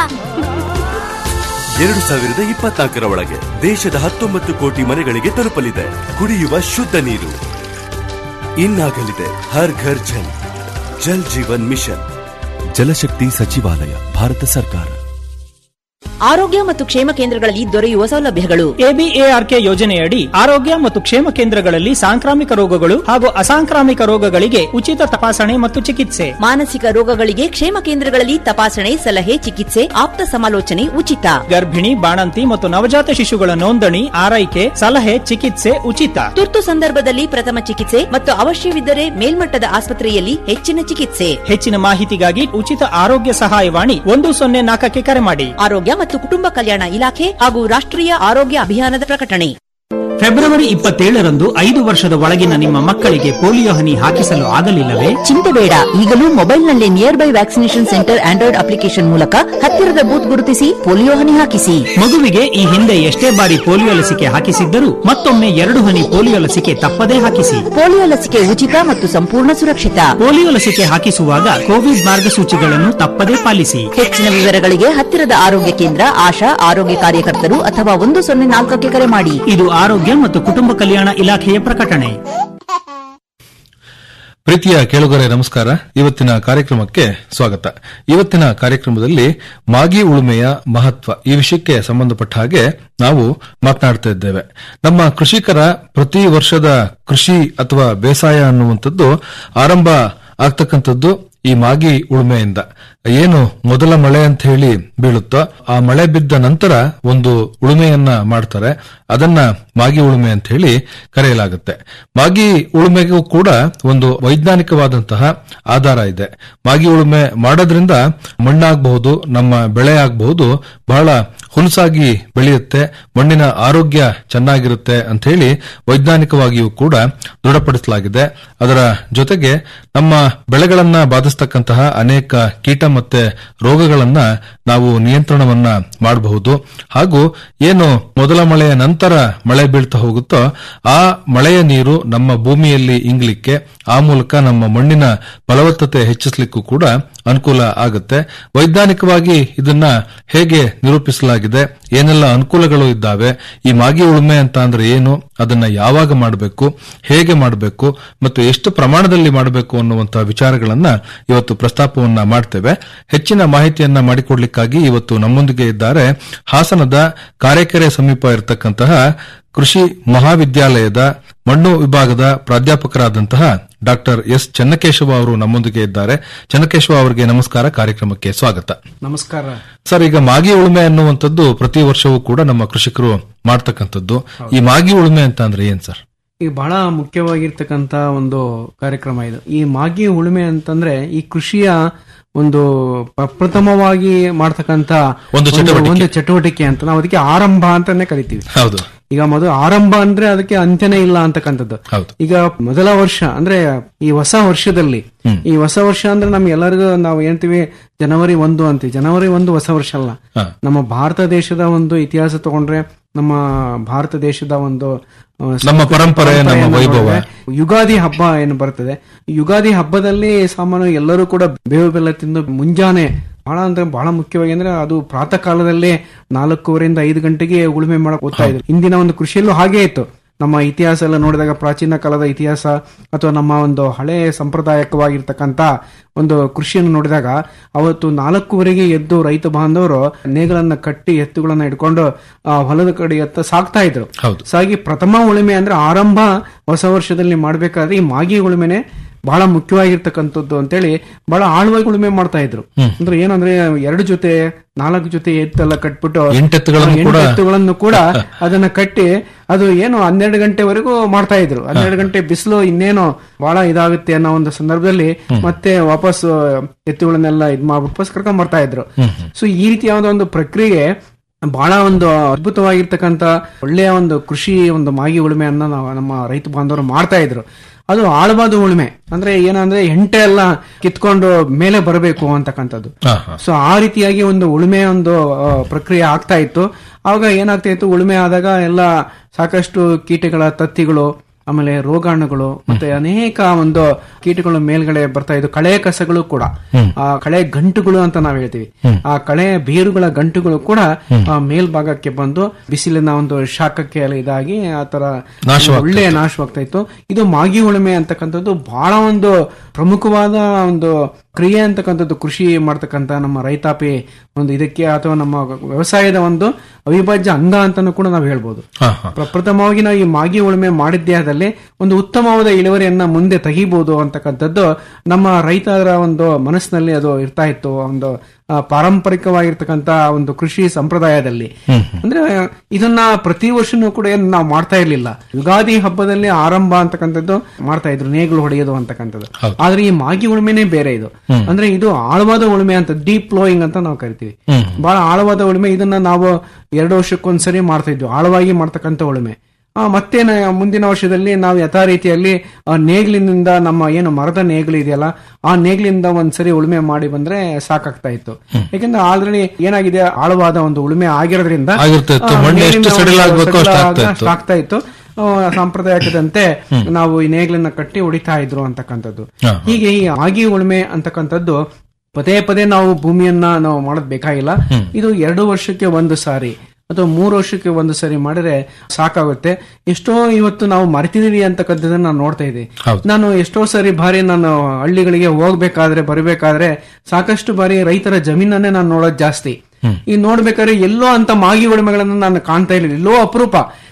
ಎರಡು ಸಾವಿರದ ಇಪ್ಪತ್ನಾಲ್ಕರ ಒಳಗೆ ದೇಶದ ಹತ್ತೊಂಬತ್ತು ಕೋಟಿ ಮನೆಗಳಿಗೆ ತಲುಪಲಿದೆ ಕುಡಿಯುವ ಶುದ್ಧ ನೀರು ಇನ್ನಾಗಲಿದೆ ಹರ್ ಘರ್ ಜಲ್ ಜಲ್ ಜೀವನ್ ಮಿಷನ್ ಜಲಶಕ್ತಿ ಸಚಿವಾಲಯ ಭಾರತ ಸರ್ಕಾರ ಆರೋಗ್ಯ ಮತ್ತು ಕ್ಷೇಮ ಕೇಂದ್ರಗಳಲ್ಲಿ ದೊರೆಯುವ ಸೌಲಭ್ಯಗಳು ಎಬಿಎಆರ್ಕೆ ಯೋಜನೆಯಡಿ ಆರೋಗ್ಯ ಮತ್ತು ಕ್ಷೇಮ ಕೇಂದ್ರಗಳಲ್ಲಿ ಸಾಂಕ್ರಾಮಿಕ ರೋಗಗಳು ಹಾಗೂ ಅಸಾಂಕ್ರಾಮಿಕ ರೋಗಗಳಿಗೆ ಉಚಿತ ತಪಾಸಣೆ ಮತ್ತು ಚಿಕಿತ್ಸೆ ಮಾನಸಿಕ ರೋಗಗಳಿಗೆ ಕ್ಷೇಮ ಕೇಂದ್ರಗಳಲ್ಲಿ ತಪಾಸಣೆ ಸಲಹೆ ಚಿಕಿತ್ಸೆ ಆಪ್ತ ಸಮಾಲೋಚನೆ ಉಚಿತ ಗರ್ಭಿಣಿ ಬಾಣಂತಿ ಮತ್ತು ನವಜಾತ ಶಿಶುಗಳ ನೋಂದಣಿ ಆರೈಕೆ ಸಲಹೆ ಚಿಕಿತ್ಸೆ ಉಚಿತ ತುರ್ತು ಸಂದರ್ಭದಲ್ಲಿ ಪ್ರಥಮ ಚಿಕಿತ್ಸೆ ಮತ್ತು ಅವಶ್ಯವಿದ್ದರೆ ಮೇಲ್ಮಟ್ಟದ ಆಸ್ಪತ್ರೆಯಲ್ಲಿ ಹೆಚ್ಚಿನ ಚಿಕಿತ್ಸೆ ಹೆಚ್ಚಿನ ಮಾಹಿತಿಗಾಗಿ ಉಚಿತ ಆರೋಗ್ಯ ಸಹಾಯವಾಣಿ ಒಂದು ಸೊನ್ನೆ ನಾಲ್ಕಕ್ಕೆ ಕರೆ ಮಾಡಿ ಆರೋಗ್ಯ ಮತ್ತು ಕುಟುಂಬ ಕಲ್ಯಾಣ ಇಲಾಖೆ ಹಾಗೂ ರಾಷ್ಟ್ರೀಯ ಆರೋಗ್ಯ ಅಭಿಯಾನದ ಪ್ರಕಟಣೆ ಫೆಬ್ರವರಿ ಇಪ್ಪತ್ತೇಳರಂದು ಐದು ವರ್ಷದ ಒಳಗಿನ ನಿಮ್ಮ ಮಕ್ಕಳಿಗೆ ಪೋಲಿಯೋ ಹನಿ ಹಾಕಿಸಲು ಆಗಲಿಲ್ಲವೇ ಚಿಂತೆ ಬೇಡ ಈಗಲೂ ಮೊಬೈಲ್ನಲ್ಲಿ nearby vaccination centre Android application ಮೂಲಕ ಹತ್ತಿರದ ಬೂತ್ ಗುರುತಿಸಿ ಪೋಲಿಯೋ ಹನಿ ಹಾಕಿಸಿ ಮಗುವಿಗೆ ಈ ಹಿಂದೆ ಎಷ್ಟೇ ಬಾರಿ ಪೋಲಿಯೋ ಲಸಿಕೆ ಹಾಕಿಸಿದ್ದರೂ ಮತ್ತೊಮ್ಮೆ ಎರಡು ಹನಿ ಪೋಲಿಯೋ ಲಸಿಕೆ ತಪ್ಪದೇ ಹಾಕಿಸಿ ಪೋಲಿಯೋ ಲಸಿಕೆ ಉಚಿತ ಮತ್ತು ಸಂಪೂರ್ಣ ಸುರಕ್ಷಿತ ಪೋಲಿಯೋ ಲಸಿಕೆ ಹಾಕಿಸುವಾಗ ಕೋವಿಡ್ ಮಾರ್ಗಸೂಚಿಗಳನ್ನು ತಪ್ಪದೇ ಪಾಲಿಸಿ ಹೆಚ್ಚಿನ ವಿವರಗಳಿಗೆ ಹತ್ತಿರದ ಆರೋಗ್ಯ ಕೇಂದ್ರ ಆಶಾ ಆರೋಗ್ಯ ಕಾರ್ಯಕರ್ತರು ಅಥವಾ ಒಂದು ಸೊನ್ನೆ ನಾಲ್ಕಕ್ಕೆ ಕರೆ ಮಾಡಿ ಇದು ಆರೋಗ್ಯ ಮತ್ತು ಕುಟುಂಬ ಕಲ್ಯಾಣ ಇಲಾಖೆಯ ಪ್ರಕಟಣೆ ಪ್ರೀತಿಯ ಕೇಳುಗರೆ ನಮಸ್ಕಾರ ಇವತ್ತಿನ ಕಾರ್ಯಕ್ರಮಕ್ಕೆ ಸ್ವಾಗತ ಇವತ್ತಿನ ಕಾರ್ಯಕ್ರಮದಲ್ಲಿ ಮಾಗಿ ಉಳುಮೆಯ ಮಹತ್ವ ಈ ವಿಷಯಕ್ಕೆ ಸಂಬಂಧಪಟ್ಟ ಹಾಗೆ ನಾವು ಮಾತನಾಡ್ತಾ ಇದ್ದೇವೆ ನಮ್ಮ ಕೃಷಿಕರ ಪ್ರತಿ ವರ್ಷದ ಕೃಷಿ ಅಥವಾ ಬೇಸಾಯ ಅನ್ನುವಂಥದ್ದು ಆರಂಭ ಆಗ್ತಕ್ಕಂಥದ್ದು ಈ ಮಾಗಿ ಉಳುಮೆಯಿಂದ ಏನು ಮೊದಲ ಮಳೆ ಅಂತ ಹೇಳಿ ಬೀಳುತ್ತೋ ಆ ಮಳೆ ಬಿದ್ದ ನಂತರ ಒಂದು ಉಳುಮೆಯನ್ನ ಮಾಡ್ತಾರೆ ಅದನ್ನ ಮಾಗಿ ಉಳುಮೆ ಅಂತ ಹೇಳಿ ಕರೆಯಲಾಗುತ್ತೆ ಮಾಗಿ ಉಳುಮೆಗೂ ಕೂಡ ಒಂದು ವೈಜ್ಞಾನಿಕವಾದಂತಹ ಆಧಾರ ಇದೆ ಮಾಗಿ ಉಳುಮೆ ಮಾಡೋದ್ರಿಂದ ಮಣ್ಣಾಗಬಹುದು ನಮ್ಮ ಬೆಳೆ ಆಗಬಹುದು ಬಹಳ ಹುಲಸಾಗಿ ಬೆಳೆಯುತ್ತೆ ಮಣ್ಣಿನ ಆರೋಗ್ಯ ಚೆನ್ನಾಗಿರುತ್ತೆ ಅಂತ ಹೇಳಿ ವೈಜ್ಞಾನಿಕವಾಗಿಯೂ ಕೂಡ ದೃಢಪಡಿಸಲಾಗಿದೆ ಅದರ ಜೊತೆಗೆ ನಮ್ಮ ಬೆಳೆಗಳನ್ನ ಬಾಧಿಸ್ತಕ್ಕಂತಹ ಅನೇಕ ಕೀಟ ಮತ್ತೆ ರೋಗಗಳನ್ನ ನಾವು ನಿಯಂತ್ರಣವನ್ನ ಮಾಡಬಹುದು ಹಾಗೂ ಏನು ಮೊದಲ ಮಳೆಯ ನಂತರ ಮಳೆ ಬೀಳ್ತಾ ಹೋಗುತ್ತೋ ಆ ಮಳೆಯ ನೀರು ನಮ್ಮ ಭೂಮಿಯಲ್ಲಿ ಇಂಗ್ಲಿಕ್ಕೆ ಆ ಮೂಲಕ ನಮ್ಮ ಮಣ್ಣಿನ ಫಲವತ್ತತೆ ಹೆಚ್ಚಿಸಲಿಕ್ಕೂ ಕೂಡ ಅನುಕೂಲ ಆಗುತ್ತೆ ವೈಜ್ಞಾನಿಕವಾಗಿ ಇದನ್ನ ಹೇಗೆ ನಿರೂಪಿಸಲಾಗಿದೆ ಏನೆಲ್ಲ ಅನುಕೂಲಗಳು ಇದ್ದಾವೆ ಈ ಮಾಗಿ ಉಳುಮೆ ಅಂತ ಅಂದ್ರೆ ಏನು ಅದನ್ನ ಯಾವಾಗ ಮಾಡಬೇಕು ಹೇಗೆ ಮಾಡಬೇಕು ಮತ್ತು ಎಷ್ಟು ಪ್ರಮಾಣದಲ್ಲಿ ಮಾಡಬೇಕು ಅನ್ನುವಂತಹ ವಿಚಾರಗಳನ್ನ ಇವತ್ತು ಪ್ರಸ್ತಾಪವನ್ನ ಮಾಡ್ತೇವೆ ಹೆಚ್ಚಿನ ಮಾಹಿತಿಯನ್ನ ಮಾಡಿಕೊಡ್ಲಿಕ್ಕಾಗಿ ಇವತ್ತು ನಮ್ಮೊಂದಿಗೆ ಇದ್ದಾರೆ ಹಾಸನದ ಕಾರೆಕೆರೆ ಸಮೀಪ ಇರತಕ್ಕಂತಹ ಕೃಷಿ ಮಹಾವಿದ್ಯಾಲಯದ ಮಣ್ಣು ವಿಭಾಗದ ಪ್ರಾಧ್ಯಾಪಕರಾದಂತಹ ಡಾಕ್ಟರ್ ಎಸ್ ಚೆನ್ನಕೇಶವ ಅವರು ನಮ್ಮೊಂದಿಗೆ ಇದ್ದಾರೆ ಚೆನ್ನಕೇಶವ ಅವರಿಗೆ ನಮಸ್ಕಾರ ಕಾರ್ಯಕ್ರಮಕ್ಕೆ ಸ್ವಾಗತ ನಮಸ್ಕಾರ ಸರ್ ಈಗ ಮಾಗಿ ಉಳುಮೆ ಅನ್ನುವಂಥದ್ದು ಪ್ರತಿ ವರ್ಷವೂ ಕೂಡ ನಮ್ಮ ಕೃಷಿಕರು ಮಾಡ್ತಕ್ಕಂಥದ್ದು ಈ ಮಾಗಿ ಉಳುಮೆ ಅಂತ ಅಂದ್ರೆ ಏನ್ ಸರ್ ಈ ಬಹಳ ಮುಖ್ಯವಾಗಿರ್ತಕ್ಕಂತ ಒಂದು ಕಾರ್ಯಕ್ರಮ ಇದು ಈ ಮಾಗಿ ಉಳುಮೆ ಅಂತಂದ್ರೆ ಈ ಕೃಷಿಯ ಒಂದು ಪ- ಪ್ರಥಮವಾಗಿ ಮಾಡ್ತಕ್ಕಂತ ಒಂದು ಚಟುವಟಿಕೆ. ಒಂದು ಚಟುವಟಿಕೆ ಅಂತ ನಾವು ಅದಕ್ಕೆ ಆರಂಭ ಅಂತಾನೆ ಕರಿತೀವಿ ಹೌದು ಈಗ ಮೊದಲು ಆರಂಭ ಅಂದ್ರೆ ಅದಕ್ಕೆ ಅಂತ್ಯನೇ ಇಲ್ಲ ಅಂತಕ್ಕಂಥದ್ದು ಹೌದು ಈಗ ಮೊದಲ ವರ್ಷ ಅಂದ್ರೆ ಈ ಹೊಸ ವರ್ಷದಲ್ಲಿ ಈ ಹೊಸ ವರ್ಷ ಅಂದ್ರೆ ನಮ್ಗೆ ಎಲ್ಲರಿಗೂ ನಾವು ಹೇಳ್ತೀವಿ ಜನವರಿ ಒಂದು ಅಂತೀವಿ ಜನವರಿ ಒಂದು ಹೊಸ ವರ್ಷ ಅಲ್ಲ ಹಾ. ನಮ್ಮ ಭಾರತ ದೇಶದ ಒಂದು ಇತಿಹಾಸ ತಗೊಂಡ್ರೆ ನಮ್ಮ ಭಾರತ ದೇಶದ ಒಂದು ಆ, ನಮ್ಮ ಸಂಸ್ಕೃತಿ ಪರಂಪರೆ, ನಮ್ಮ ಪರಂಪರೆಯನ್ನ ವೈಭವ. ನೋಡಿದ್ರೆ ಯುಗಾದಿ ಹಬ್ಬ ಏನು ಬರ್ತದೆ ಯುಗಾದಿ ಹಬ್ಬದಲ್ಲಿ ಸಾಮಾನ್ಯ ಎಲ್ಲರೂ ಕೂಡ ಬೇವು ಬೆಲ್ಲ ತಿಂದು ಮುಂಜಾನೆ ಬಹಳ ಅಂದ್ರೆ ಬಹಳ ಮುಖ್ಯವಾಗಿ ಅಂದ್ರೆ ಅದು ಪ್ರಾತಃ ಕಾಲದಲ್ಲೇ ನಾಲ್ಕೂವರೆಯಿಂದ ಐದು ಗಂಟೆಗೆ ಉಳುಮೆ ಮಾಡಕ್ ಹೋಗ್ತಾ ಇದ್ರು ಇಂದಿನ ಒಂದು ಕೃಷಿಯಲ್ಲೂ ಹಾಗೆ ಇತ್ತು ನಮ್ಮ ಇತಿಹಾಸ ಎಲ್ಲ ನೋಡಿದಾಗ ಪ್ರಾಚೀನ ಕಾಲದ ಇತಿಹಾಸ ಅಥವಾ ನಮ್ಮ ಒಂದು ಹಳೆ ಸಂಪ್ರದಾಯಕವಾಗಿರ್ತಕ್ಕಂತ ಒಂದು ಕೃಷಿಯನ್ನು ನೋಡಿದಾಗ ಅವತ್ತು ನಾಲ್ಕೂವರೆಗೆ ಎದ್ದು ರೈತ ಬಾಂಧವರು ನೇಗಳನ್ನ ಕಟ್ಟಿ ಎತ್ತುಗಳನ್ನ ಇಟ್ಕೊಂಡು ಆ ಹೊಲದ ಕಡೆ ಎತ್ತ ಸಾಕ್ತಾ ಇದ್ರು ಹೌದು ಸಾಗಿ ಪ್ರಥಮ ಉಳುಮೆ ಅಂದ್ರೆ ಆರಂಭ ಹೊಸ ವರ್ಷದಲ್ಲಿ ಮಾಡ್ಬೇಕಾದ್ರೆ ಈ ಮಾಗಿ ಉಳುಮೆನೆ ಬಹಳ ಮುಖ್ಯವಾಗಿರ್ತಕ್ಕಂಥದ್ದು ಅಂತೇಳಿ ಬಹಳ ಆಳವಾಗಿ ಉಳುಮೆ ಮಾಡ್ತಾ ಇದ್ರು ಹ್ಮ್. ಅಂದ್ರೆ ಏನಂದ್ರೆ ಎರಡು ಜೊತೆ ನಾಲ್ಕು ಜೊತೆ ಎತ್ತೆಲ್ಲ ಕಟ್ಬಿಟ್ಟು ಎಂಟು ಎತ್ತುಗಳನ್ನು ಆ, ಎಂಟು ಕೂಡ- ಎತ್ತುಗಳನ್ನು ಕೂಡ ಅದನ್ನ ಕಟ್ಟಿ ಅದು ಏನು ಹನ್ನೆರಡು ಗಂಟೆವರೆಗೂ ಮಾಡ್ತಾ ಇದ್ರು ಹನ್ನೆರಡು ಗಂಟೆ ಬಿಸಿಲು ಇನ್ನೇನು ಬಹಳ ಇದಾಗುತ್ತೆ ಅನ್ನೋ ಒಂದು ಸಂದರ್ಭದಲ್ಲಿ ಮತ್ತೆ ವಾಪಸ್ ಎತ್ತುಗಳನ್ನೆಲ್ಲ ಇದ್ ಮಾಡ್ಬಿಟ್ಟು ವಾಪಸ್ ಕರ್ಕೊಂಡ್ ಬರ್ತಾ ಇದ್ರು ಸೊ ಈ ರೀತಿಯಾದ ಒಂದು ಪ್ರಕ್ರಿಯೆ ಬಹಳ ಒಂದು ಅದ್ಭುತವಾಗಿರ್ತಕ್ಕಂತ ಒಳ್ಳೆಯ ಒಂದು ಕೃಷಿ ಒಂದು ಮಾಗಿ ಉಳುಮೆಯನ್ನ ನಾವು ನಮ್ಮ ರೈತ ಬಾಂಧವರು ಮಾಡ್ತಾ ಇದ್ರು ಅದು ಆಳವಾದ ಉಳುಮೆ ಅಂದ್ರೆ ಏನಂದ್ರೆ ಹೆಂಟೆ ಎಲ್ಲ ಕಿತ್ಕೊಂಡು ಮೇಲೆ ಬರಬೇಕು ಅಂತಕ್ಕಂಥದ್ದು ಹಾ, ಹಾ. ಸೊ ಆ ರೀತಿಯಾಗಿ ಒಂದು ಉಳುಮೆ ಒಂದು ಆ, ಪ್ರಕ್ರಿಯೆ ಆಗ್ತಾ ಇತ್ತು ಆವಾಗ ಏನಾಗ್ತಾ ಇತ್ತು ಉಳುಮೆ ಆದಾಗ ಎಲ್ಲ ಸಾಕಷ್ಟು ಕೀಟಗಳ ತತ್ತಿಗಳು ಆಮೇಲೆ ರೋಗಾಣುಗಳು ಮತ್ತೆ ಅನೇಕ ಒಂದು ಕೀಟಗಳು ಮೇಲ್ಗಡೆ ಬರ್ತಾ ಇದ್ದು ಕಳೆ ಕಸಗಳು ಕೂಡ ಹ್ಮ್. ಆ ಕಳೆ ಗಂಟುಗಳು ಅಂತ ನಾವ್ ಹೇಳ್ತೀವಿ ಹ್ಮ್. ಆ ಕಳೆ ಬೇರುಗಳ ಗಂಟುಗಳು ಕೂಡ ಹ್ಮ್. ಆ ಮೇಲ್ಭಾಗಕ್ಕೆ ಬಂದು ಬಿಸಿಲಿನ ಒಂದು ಶಾಖಕ್ಕೆ ಎಲ್ಲ ಇದಾಗಿ ಆ ತರ ನಾಶವಾಗ್ತಾ ಒಳ್ಳೆ ನಾಶವಾಗ್ತಾ ಇತ್ತು ಇದು ಮಾಗಿ ಉಳುಮೆ ಅಂತಕ್ಕಂಥದ್ದು ಬಹಳ ಒಂದು ಪ್ರಮುಖವಾದ ಒಂದು ಕ್ರಿಯೆ ಅಂತಕ್ಕಂಥದ್ದು ಕೃಷಿ ಮಾಡ್ತಕ್ಕಂಥ ನಮ್ಮ ರೈತಾಪಿ ಒಂದು ಇದಕ್ಕೆ ಅಥವಾ ನಮ್ಮ ವ್ಯವಸಾಯದ ಒಂದು ಅವಿಭಾಜ್ಯ ಅಂಗ ಅಂತಾನು ಕೂಡ ನಾವು ಹೇಳ್ಬೋದು ಹಾ, ಹಾ. ಪ್ರಪ್ರಥಮವಾಗಿ ನಾವು ಈ ಮಾಗಿ ಉಳುಮೆ ಮಾಡಿದ್ದೇ ಆದಲ್ಲಿ ಒಂದು ಉತ್ತಮವಾದ ಇಳುವರಿಯನ್ನ ಮುಂದೆ ತೆಗಿಬಹುದು ಅಂತಕ್ಕಂಥದ್ದು ನಮ್ಮ ರೈತರ ಒಂದು ಮನಸ್ಸಿನಲ್ಲಿ ಅದು ಇರ್ತಾ ಇತ್ತು ಒಂದು ಆ, ಪಾರಂಪರಿಕವಾಗಿರ್ತಕ್ಕಂಥ ಒಂದು ಕೃಷಿ ಸಂಪ್ರದಾಯದಲ್ಲಿ ಹ್ಮ್. ಅಂದ್ರೆ ಇದನ್ನ ಪ್ರತಿ ವರ್ಷನೂ ಕೂಡ ಏನ್ ನಾವು ಮಾಡ್ತಾ ಇರ್ಲಿಲ್ಲ ಯುಗಾದಿ ಹಬ್ಬದಲ್ಲಿ ಆರಂಭ ಅಂತಕ್ಕಂಥದ್ದು ಮಾಡ್ತಾ ಇದ್ರು ನೇಗಳು ಹೊಡೆಯೋದು ಅಂತಕ್ಕಂಥದ್ದು ಹೌದು. ಆದ್ರೆ ಈ ಮಾಗಿ ಉಳುಮೆನೇ ಬೇರೆ ಇದು ಹ್ಮ್. ಅಂದ್ರೆ ಇದು ಆಳವಾದ ಉಳುಮೆ ಅಂತ ಡೀಪ್ ಫ್ಲೋಯಿಂಗ್ ಅಂತ ನಾವು ಕರಿತೀವಿ ಹ್ಮ್. ಬಹಳ ಆಳವಾದ ಉಳುಮೆ ಇದನ್ನ ನಾವು ಎರಡು ವರ್ಷಕ್ಕೊಂದ್ಸರಿ ಮಾಡ್ತಾ ಇದ್ವಿ ಆಳವಾಗಿ ಮಾಡ್ತಕ್ಕಂಥ ಉಳುಮೆ ಆ, ಮತ್ತೆ ನ- ಮುಂದಿನ ವರ್ಷದಲ್ಲಿ ನಾವು ಯಥಾ ರೀತಿಯಲ್ಲಿ ಆ ನೇಗಿಲಿನಿಂದ ನಮ್ಮ ಏನು ಮರದ ನೇಗಿಲು ಇದೆಯಲ್ಲ ಆ ನೇಗಿಲಿಂದ ಒಂದ್ಸರಿ ಉಳುಮೆ ಮಾಡಿ ಬಂದ್ರೆ ಸಾಕಾಗ್ತಾ ಇತ್ತು ಯಾಕಂದ್ರೆ ಆಲ್ರೆಡಿ ಏನಾಗಿದೆ ಆಳವಾದ ಒಂದು ಉಳುಮೆ ಆಗಿರೋದ್ರಿಂದ ಆಗಿರ್ತಾ ಇತ್ತು. ಆ, ಮಣ್ಣು ಎಷ್ಟು ನೇಗಿಲಿಂದ ಸಡಿಲ ಒಂದು ಆಗ್ಬೇಕೋ ಅಷ್ಟು ಸಡಿಲ ಆಗ್ತಾ ಆಗ ಇತ್ತು. ಆಗ್ತಾ ಇತ್ತು ಆ, ಸಾಂಪ್ರದಾಯಿಕದಂತೆ ನಾವು ಈ ನೇಗಿಲನ್ನ ಕಟ್ಟಿ ಹೊಡಿತಾ ಇದ್ರು ಅಂತಕ್ಕಂಥದ್ದು ಹಾ. ಹೀಗೆ ಈ ಆಗಿ ಉಳುಮೆ ಅಂತಕ್ಕಂಥದ್ದು ಪದೇ ಪದೇ ನಾವು ಭೂಮಿಯನ್ನ ನಾವು ಮಾಡೋದ್ ಬೇಕಾಗಿಲ್ಲ ಹ್ಮ್. ಇದು ಎರಡು ವರ್ಷಕ್ಕೆ ಒಂದು ಸಾರಿ ಅಥವಾ ಮೂರು ವರ್ಷಕ್ಕೆ ಒಂದು ಸರಿ ಮಾಡಿದ್ರೆ ಸಾಕಾಗುತ್ತೆ ಎಷ್ಟೋ ಇವತ್ತು ನಾವು ಮರೆತಿದೀವಿ ಅಂತಕ್ಕಂಥದ್ದನ್ನ ನಾನು ನೋಡ್ತಾ ಇದ್ದೀನಿ ಹೌದು. ನಾನು ಎಷ್ಟೋ ಸರಿ ಬಾರಿ ನಾನು ಹಳ್ಳಿಗಳಿಗೆ ಹೋಗ್ಬೇಕಾದ್ರೆ ಬರಬೇಕಾದ್ರೆ ಸಾಕಷ್ಟು ಬಾರಿ ರೈತರ ಜಮೀನನ್ನೇ ನಾನು ನೋಡೋದು ಜಾಸ್ತಿ ಹ್ಮ್. ಈ ನೋಡ್ಬೇಕಾದ್ರೆ ಎಲ್ಲೋ ಅಂತ ಮಾಗಿ ಉಳುಮೆಗಳನ್ನ ನಾನು ಕಾಣ್ತಾ ಇಲ್ಲ ಎಲ್ಲೋ ಅಪರೂಪ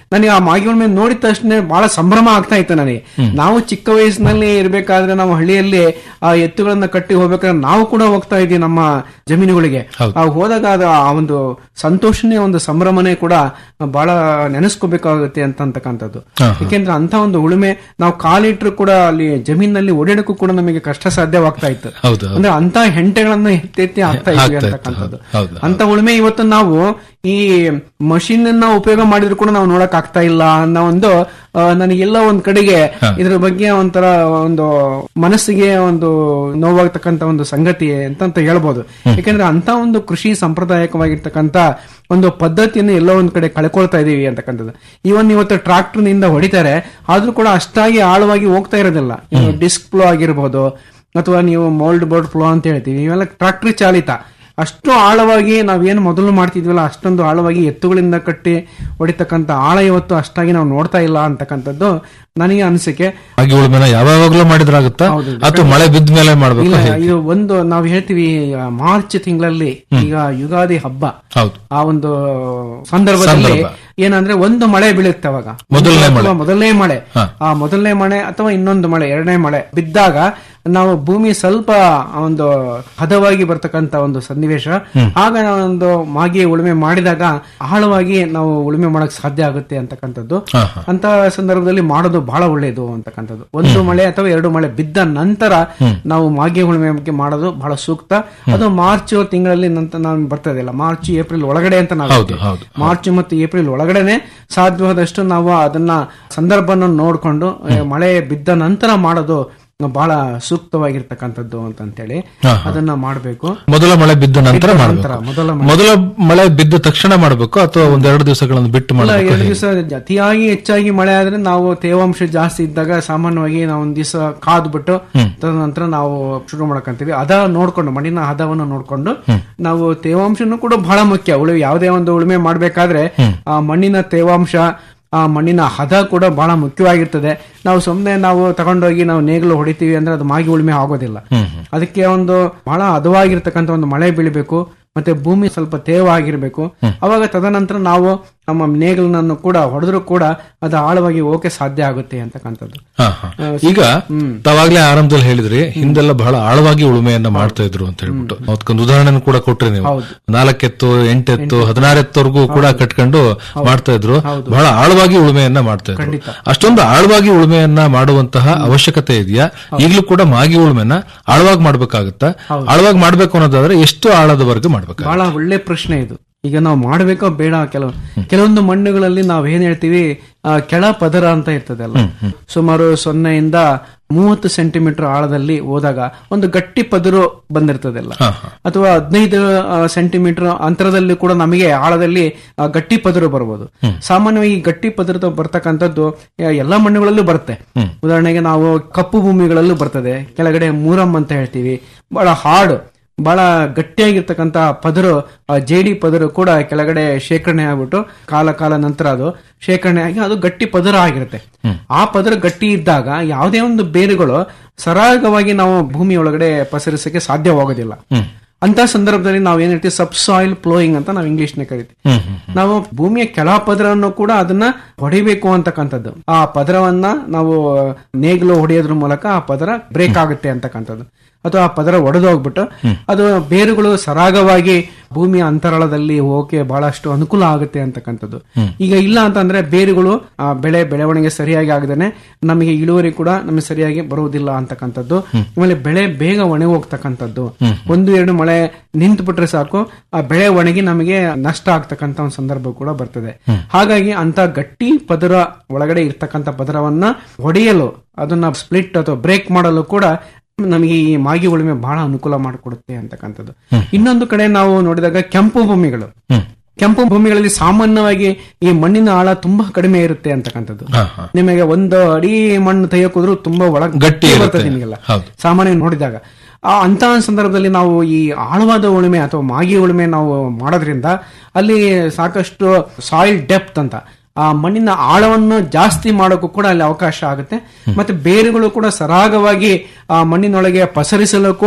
ನನಗೆ ಆ ಮಾಗಿ ಉಳುಮೆ ನೋಡಿದ ತಕ್ಷಣ ಬಹಳ ಸಂಭ್ರಮ ಆಗ್ತಾ ಇತ್ತು ನನಗೆ ನಾವು ಚಿಕ್ಕ ವಯಸ್ಸಿನಲ್ಲಿ ಇರ್ಬೇಕಾದ್ರೆ ನಾವು ಹಳ್ಳಿಯಲ್ಲಿ ಆ ಎತ್ತುಗಳನ್ನ ಕಟ್ಟಿ ಹೋಗ್ಬೇಕಾದ್ರೆ ನಾವು ಕೂಡ ಹೋಗ್ತಾ ಇದ್ವಿ ನಮ್ಮ ಜಮೀನುಗಳಿಗೆ ಆ ಹೋದಾಗ ಅದು ಆ ಒಂದು ಸಂತೋಷನೇ ಒಂದು ಸಂಭ್ರಮನೇ ಕೂಡ ಬಹಳ ನೆನೆಸ್ಕೋಬೇಕಾಗುತ್ತೆ ಅಂತ ಅಂತಕ್ಕಂಥದ್ದು ಯಾಕೆಂದ್ರೆ ಅಂತ ಒಂದು ಉಳುಮೆ ನಾವು ಕಾಲಿಟ್ರು ಕೂಡ ಅಲ್ಲಿ ಜಮೀನಲ್ಲಿ ಓಡಾಡಕ್ಕೂ ಕೂಡ ನಮಗೆ ಕಷ್ಟ ಸಾಧ್ಯವಾಗ್ತಾ ಇತ್ತು ಹೌದು ಹೌದು. ಅಂದ್ರೆ ಅಂತ ಹೆಂಟೆಗಳನ್ನ ಎತ್ತೆತ್ತಿ ಹಾಕ್ತಾ ಇದ್ವಿ ಹಾಕ್ತಾ ಇತ್ತು. ಅಂತಕ್ಕಂಥದ್ದು ಹೌದು ಅಂತ ಉಳುಮೆ ಇವತ್ತು ನಾವು ಈ ಮಷಿನ್ ಅನ್ನ ಉಪಯೋಗ ಮಾಡಿದ್ರು ಕೂಡ ನಾವು ನೋಡಕ್ ಆಗ್ತಾ ಇಲ್ಲ ಅನ್ನೋ ಒಂದು ಆ, ನನಗೆಲ್ಲ ಒಂದ್ ಕಡೆಗೆ ಇದ್ರ ಬಗ್ಗೆ ಒಂಥರ ಒಂದು ಮನಸ್ಸಿಗೆ ಒಂದು ನೋವಾಗ್ತಕ್ಕಂತ ಒಂದು ಸಂಗತಿ ಅಂತ ಅಂತ ಹೇಳ್ಬೋದು ಯಾಕಂದ್ರೆ ಅಂತ ಒಂದು ಕೃಷಿ ಸಾಂಪ್ರದಾಯಿಕವಾಗಿರ್ತಕ್ಕಂತ ಒಂದು ಪದ್ಧತಿಯನ್ನು ಎಲ್ಲೋ ಒಂದ್ ಕಡೆ ಕಳ್ಕೊಳ್ತಾ ಇದೀವಿ ಅಂತಕ್ಕಂಥದ್ದು ಇವನ್ ಇವತ್ತು ಟ್ರಾಕ್ಟರ್ ನಿಂದ ಹೊಡಿತಾರೆ ಆದ್ರೂ ಕೂಡ ಅಷ್ಟಾಗಿ ಆಳವಾಗಿ ಹೋಗ್ತಾ ಇರೋದಿಲ್ಲ ಡಿಸ್ಕ್ ಫ್ಲೋ ಆಗಿರ್ಬೋದು ಅಥವಾ ನೀವು ಮೋಲ್ಡ್ ಬೋರ್ಡ್ ಫ್ಲೋ ಅಂತ ಹೇಳ್ತೀವಿ ಇವೆಲ್ಲ ಟ್ರಾಕ್ಟರ್ ಚಾಲಿತ ಅಷ್ಟು ಆಳವಾಗಿ ನಾವೇನು ಮೊದಲು ಮಾಡ್ತಿದ್ವಲ್ಲ ಅಷ್ಟೊಂದು ಆಳವಾಗಿ ಎತ್ತುಗಳಿಂದ ಕಟ್ಟಿ ಹೊಡಿತಕ್ಕಂಥ ಆಳ ಇವತ್ತು ಅಷ್ಟಾಗಿ ನಾವು ನೋಡ್ತಾ ಇಲ್ಲ ಅಂತಕ್ಕಂಥದ್ದು ನನಗೆ ಅನಿಸಿಕೆ ಹಾಗೆ ಉಳುಮೆನ ಯಾವಾಗ್ಲೂ ಮಾಡಿದ್ರಾಗುತ್ತಾ ಅಥವಾ ಮಳೆ ಬಿದ್ದ ಮೇಲೆ ಮಾಡ್ಬೇಕು ಇಲ್ಲ ಇದು ಒಂದು ನಾವು ಹೇಳ್ತೀವಿ ಆ, ಮಾರ್ಚ್ ತಿಂಗಳಲ್ಲಿ ಈಗ ಯುಗಾದಿ ಹಬ್ಬ ಹೌದು ಆ ಒಂದು ಸಂದರ್ಭದಲ್ಲಿ ಸಂದರ್ಭ. ಏನಂದ್ರೆ ಒಂದು ಮಳೆ ಬೀಳುತ್ತೆ ಅವಾಗ ಮೊದಲನೇ ಮಳೆ. ಅಥವಾ ಮೊದಲನೇ ಮಳೆ ಆ ಮೊದಲನೇ ಮಳೆ ಅಥವಾ ಇನ್ನೊಂದು ಮಳೆ ಎರಡನೇ ಮಳೆ ಬಿದ್ದಾಗ ನಾವು ಭೂಮಿ ಸ್ವಲ್ಪ ಒಂದು ಹದವಾಗಿ ಬರ್ತಕ್ಕಂತ ಒಂದು ಸನ್ನಿವೇಶ ಆಗ ನಾವು ಒಂದು ಮಾಗಿ ಉಳುಮೆ ಮಾಡಿದಾಗ ಆಳವಾಗಿ ನಾವು ಉಳುಮೆ ಮಾಡಕ್ ಸಾಧ್ಯ ಆಗುತ್ತೆ ಅಂತಕ್ಕಂಥದ್ದು ಅಂತ ಸಂದರ್ಭದಲ್ಲಿ ಮಾಡೋದು ಬಹಳ ಒಳ್ಳೆಯದು ಅಂತಕ್ಕಂಥದ್ದು ಒಂದು ಮಳೆ ಅಥವಾ ಎರಡು ಮಳೆ ಬಿದ್ದ ನಂತರ ನಾವು ಮಾಗಿ ಉಳುಮೆ ಬಗ್ಗೆ ಮಾಡೋದು ಬಹಳ ಸೂಕ್ತ ಅದು ಮಾರ್ಚ್ ತಿಂಗಳಲ್ಲಿ ನಂತರ ನಾವು ಬರ್ತದೆ ಅಲ್ಲ ಮಾರ್ಚ್ ಏಪ್ರಿಲ್ ಒಳಗಡೆ ಅಂತ ನಾವು ಹೌದು, ಹೇಳ್ತೀವಿ. ಹೌದು. ಮಾರ್ಚ್ ಮತ್ತು ಏಪ್ರಿಲ್ ಒಳಗಡೆನೆ ಸಾಧ್ಯವಾದಷ್ಟು ನಾವು ಅದನ್ನ ಸಂದರ್ಭನ ನೋಡ್ಕೊಂಡು ಆ, ಮಳೆ ಬಿದ್ದ ನಂತರ ಮಾಡೋದು ಬಹಳ ಸೂಕ್ತವಾಗಿರ್ತಕ್ಕಂಥದ್ದು ಅಂತಂತೇಳಿ ಹಾ, ಹಾ. ಅದನ್ನ ಮಾಡಬೇಕು ಮೊದಲ ಮಳೆ ಬಿದ್ದ ನಂತರ ಬಿದ್ದ ಮಾಡಬೇಕು ನಂತರ, ಮೊದಲ ಮಳೆ. ಮೊದಲ ಮಳೆ ಬಿದ್ದ ತಕ್ಷಣ ಮಾಡಬೇಕು ಅಥವಾ ಒಂದೆರಡು ದಿವಸಗಳನ್ನು ಬಿಟ್ಟು ಇಲ್ಲ ಮಾಡಬೇಕು ಎರಡು ದಿವಸ ಅತಿಯಾಗಿ ಹೆಚ್ಚಾಗಿ ಮಳೆ ಆದ್ರೆ ನಾವು ತೇವಾಂಶ ಜಾಸ್ತಿ ಇದ್ದಾಗ ಸಾಮಾನ್ಯವಾಗಿ ನಾವು ಒಂದ್ ದಿವಸ ಕಾದ್ಬಿಟ್ಟು ತದನಂತರ ನಾವು ಶುರು ಮಾಡ್ಕೊಂತೀವಿ ಅದ ನೋಡ್ಕೊಂಡು ಮಣ್ಣಿನ ಹದವನ್ನು ನೋಡ್ಕೊಂಡು ನಾವು ತೇವಾಂಶನೂ ಕೂಡ ಬಹಳ ಮುಖ್ಯ ಉಳುಮೆ ಯಾವುದೇ ಒಂದು ಉಳುಮೆ ಮಾಡ್ಬೇಕಾದ್ರೆ ಆ ಮಣ್ಣಿನ ತೇವಾಂಶ ಆ ಮಣ್ಣಿನ ಹದ ಕೂಡ ಬಹಳ ಮುಖ್ಯವಾಗಿರ್ತದೆ ನಾವು ಸುಮ್ಮನೆ ನಾವು ತಗೊಂಡೋಗಿ ನಾವು ನೇಗಿಲು ಹೊಡಿತೀವಿ ಅಂದ್ರೆ ಅದು ಮಾಗಿ ಉಳುಮೆ ಆಗೋದಿಲ್ಲ ಅದಕ್ಕೆ ಒಂದು ಬಹಳ ಹದವಾಗಿರ್ತಕ್ಕಂಥ ಒಂದು ಮಳೆ ಬೀಳಬೇಕು ಮತ್ತೆ ಭೂಮಿ ಸ್ವಲ್ಪ ತೇವವಾಗಿರ್ಬೇಕು ಅವಾಗ ತದನಂತರ ನಾವು ನಮ್ಮ ನೇಗಿಲನ್ನು ಕೂಡ ಹೊಡೆದ್ರು ಕೂಡ ಅದು ಆಳವಾಗಿ ಹೋಗಕ್ಕೆ ಸಾಧ್ಯ ಆಗುತ್ತೆ ಅಂತಕ್ಕಂಥದ್ದು ಹಾ, ಹಾ. ಈಗ ತಾವಾಗ್ಲೇ ಆರಂಭದಲ್ಲಿ ಹೇಳಿದ್ರಿ ಹಿಂದೆಲ್ಲ ಬಹಳ ಆಳವಾಗಿ ಉಳುಮೆಯನ್ನ ಮಾಡ್ತಾ ಇದ್ರು ಅಂತ ಹೇಳ್ಬಿಟ್ಟು ಅದಕ್ಕೊಂದು ಉದಾಹರಣೆ ಕೂಡ ಕೊಟ್ರಿ ನೀವು ನಾಲ್ಕೆತ್ತು ಎಂಟೆತ್ತು ಹದಿನಾರೆತ್ತವರೆಗೂ ಕೂಡ ಕಟ್ಕೊಂಡು ಮಾಡ್ತಾ ಇದ್ರು ಬಹಳ ಆಳವಾಗಿ ಉಳುಮೆಯನ್ನ ಮಾಡ್ತಾ ಇದ್ರು ಅಷ್ಟೊಂದು ಆಳವಾಗಿ ಉಳುಮೆಯನ್ನ ಮಾಡುವಂತಹ ಅವಶ್ಯಕತೆ ಇದೆಯಾ ಈಗಲೂ ಕೂಡ ಮಾಗಿ ಉಳುಮೆನ ಆಳವಾಗಿ ಮಾಡ್ಬೇಕಾಗತ್ತಾ ಆಳವಾಗಿ ಮಾಡ್ಬೇಕು ಅನ್ನೋದಾದ್ರೆ ಎಷ್ಟು ಆಳದವರೆಗೂ ಮಾಡ್ಬೇಕು ಬಹಳ ಒಳ್ಳೆ ಪ್ರಶ್ನೆ ಇದು ಈಗ ನಾವು ಮಾಡ್ಬೇಕೋ ಬೇಡ ಕೆಲವು ಕೆಲವೊಂದು ಮಣ್ಣುಗಳಲ್ಲಿ ನಾವ್ ಏನ್ ಹೇಳ್ತೀವಿ ಆ, ಕೆಳ ಪದರ ಅಂತ ಇರ್ತದೆ ಅಲ್ಲ ಸುಮಾರು ಸೊನ್ನೆಯಿಂದ ಮೂವತ್ತು ಸೆಂಟಿಮೀಟರ್ ಆಳದಲ್ಲಿ ಹೋದಾಗ ಒಂದು ಗಟ್ಟಿ ಪದರು ಬಂದಿರ್ತದಲ್ಲ ಅಥವಾ ಹದಿನೈದು ಸೆಂಟಿಮೀಟರ್ ಅಂತರದಲ್ಲಿ ಕೂಡ ನಮಗೆ ಆಳದಲ್ಲಿ ಆ, ಗಟ್ಟಿ ಪದರು ಬರ್ಬೋದು ಸಾಮಾನ್ಯವಾಗಿ ಈ ಗಟ್ಟಿ ಪದರದ ಬರ್ತಕ್ಕಂಥದ್ದು ಆ, ಎಲ್ಲಾ ಮಣ್ಣುಗಳಲ್ಲೂ ಬರುತ್ತೆ ಉದಾಹರಣೆಗೆ ನಾವು ಕಪ್ಪು ಭೂಮಿಗಳಲ್ಲೂ ಬರ್ತದೆ ಕೆಳಗಡೆ ಮೂರಮ್ ಅಂತ ಹೇಳ್ತೀವಿ ಬಹಳ ಹಾರ್ಡ್ ಬಹಳ ಗಟ್ಟಿಯಾಗಿರ್ತಕ್ಕಂತ ಪದರು ಆ ಜೇಡಿ ಪದರು ಕೂಡ ಕೆಳಗಡೆ ಶೇಖರಣೆ ಆಗ್ಬಿಟ್ಟು ಕಾಲ ಕಾಲ ನಂತರ ಅದು ಶೇಖರಣೆ ಆಗಿ ಅದು ಗಟ್ಟಿ ಪದರ ಆಗಿರುತ್ತೆ ಆ ಪದರ ಗಟ್ಟಿ ಇದ್ದಾಗ ಯಾವುದೇ ಒಂದು ಬೇರುಗಳು ಸರಾಗವಾಗಿ ನಾವು ಭೂಮಿ ಒಳಗಡೆ ಪಸರಿಸಕ್ಕೆ ಸಾಧ್ಯವಾಗೋದಿಲ್ಲ ಅಂತ ಸಂದರ್ಭದಲ್ಲಿ ನಾವು ಏನ್ ಹೇಳ್ತೀವಿ ಸಬ್ ಸಾಯಿಲ್ ಫ್ಲೋಯಿಂಗ್ ಅಂತ ನಾವು ಇಂಗ್ಲಿಷ್ ನ ಕರಿತೀವಿ ನಾವು ಭೂಮಿಯ ಕೆಳ ಪದರವನ್ನು ಕೂಡ ಅದನ್ನ ಹೊಡಿಬೇಕು ಅಂತಕ್ಕಂಥದ್ದು ಆ ಪದರವನ್ನ ನಾವು ನೇಗಿಲು ಹೊಡೆಯೋದ್ರ ಮೂಲಕ ಆ ಪದರ ಬ್ರೇಕ್ ಆಗುತ್ತೆ ಅಂತಕ್ಕಂಥದ್ದು ಅಥವಾ ಆ ಪದರ ಒಡೆದು ಹೋಗ್ಬಿಟ್ಟು ಅದು ಬೇರುಗಳು ಸರಾಗವಾಗಿ ಭೂಮಿಯ ಅಂತರಾಳದಲ್ಲಿ ಹೋಗಕ್ಕೆ ಬಹಳಷ್ಟು ಅನುಕೂಲ ಆಗುತ್ತೆ ಅಂತಕ್ಕಂಥದ್ದು ಈಗ ಇಲ್ಲ ಅಂತಂದ್ರೆ ಬೇರುಗಳು ಆ ಬೆಳೆ ಬೆಳವಣಿಗೆ ಸರಿಯಾಗಿ ಆಗದೇನೆ ನಮಗೆ ಇಳುವರಿ ಕೂಡ ನಮಗೆ ಸರಿಯಾಗಿ ಬರುವುದಿಲ್ಲ ಅಂತಕ್ಕಂಥದ್ದು ಆಮೇಲೆ ಬೆಳೆ ಬೇಗ ಒಣಗಿ ಹೋಗ್ತಕ್ಕಂಥದ್ದು ಒಂದು ಎರಡು ಮಳೆ ನಿಂತು ಬಿಟ್ರೆ ಸಾಕು ಆ ಬೆಳೆ ಒಣಗಿ ನಮಗೆ ನಷ್ಟ ಆಗ್ತಕ್ಕಂಥ ಒಂದು ಸಂದರ್ಭ ಕೂಡ ಬರ್ತದೆ ಹಾಗಾಗಿ ಅಂತ ಗಟ್ಟಿ ಪದರ ಒಳಗಡೆ ಇರ್ತಕ್ಕಂಥ ಪದರವನ್ನ ಹೊಡೆಯಲು ಅದನ್ನ ಸ್ಪ್ಲಿಟ್ ಅಥವಾ ಬ್ರೇಕ್ ಮಾಡಲು ಕೂಡ ನಮಗೆ ಈ ಮಾಗಿ ಉಳುಮೆ ಬಹಳ ಅನುಕೂಲ ಮಾಡಿಕೊಡುತ್ತೆ ಅಂತಕ್ಕಂಥದ್ದು ಇನ್ನೊಂದು ಕಡೆ ನಾವು ನೋಡಿದಾಗ ಕೆಂಪು ಭೂಮಿಗಳು ಕೆಂಪು ಭೂಮಿಗಳಲ್ಲಿ ಸಾಮಾನ್ಯವಾಗಿ ಈ ಮಣ್ಣಿನ ಆಳ ತುಂಬಾ ಕಡಿಮೆ ಇರುತ್ತೆ ಅಂತಕ್ಕಂಥದ್ದು ನಿಮಗೆ ಒಂದು ಅಡಿ ಮಣ್ಣು ತೆಗೆಯೋಕೋದ್ರು ತುಂಬಾ ಒಳಗ್ ಗಟ್ಟಿ ಬರ್ತದೆ ಇರುತ್ತೆ. ನಿಮಗೆಲ್ಲ ಹೌದು. ಸಾಮಾನ್ಯ ನೋಡಿದಾಗ ಆ ಅಂತ ಸಂದರ್ಭದಲ್ಲಿ ನಾವು ಈ ಆಳವಾದ ಉಳುಮೆ ಅಥವಾ ಮಾಗಿ ಉಳುಮೆ ನಾವು ಮಾಡೋದ್ರಿಂದ ಅಲ್ಲಿ ಸಾಕಷ್ಟು ಸಾಯಿಲ್ ಡೆಪ್ತ್ ಅಂತ ಆ ಮಣ್ಣಿನ ಆಳವನ್ನು ಜಾಸ್ತಿ ಮಾಡೋಕ್ಕೂ ಕೂಡ ಅಲ್ಲಿ ಅವಕಾಶ ಆಗುತ್ತೆ ಮತ್ತೆ ಬೇರುಗಳು ಕೂಡ ಸರಾಗವಾಗಿ ಆ ಮಣ್ಣಿನೊಳಗೆ ಪಸರಿಸಲು ಕೂಡ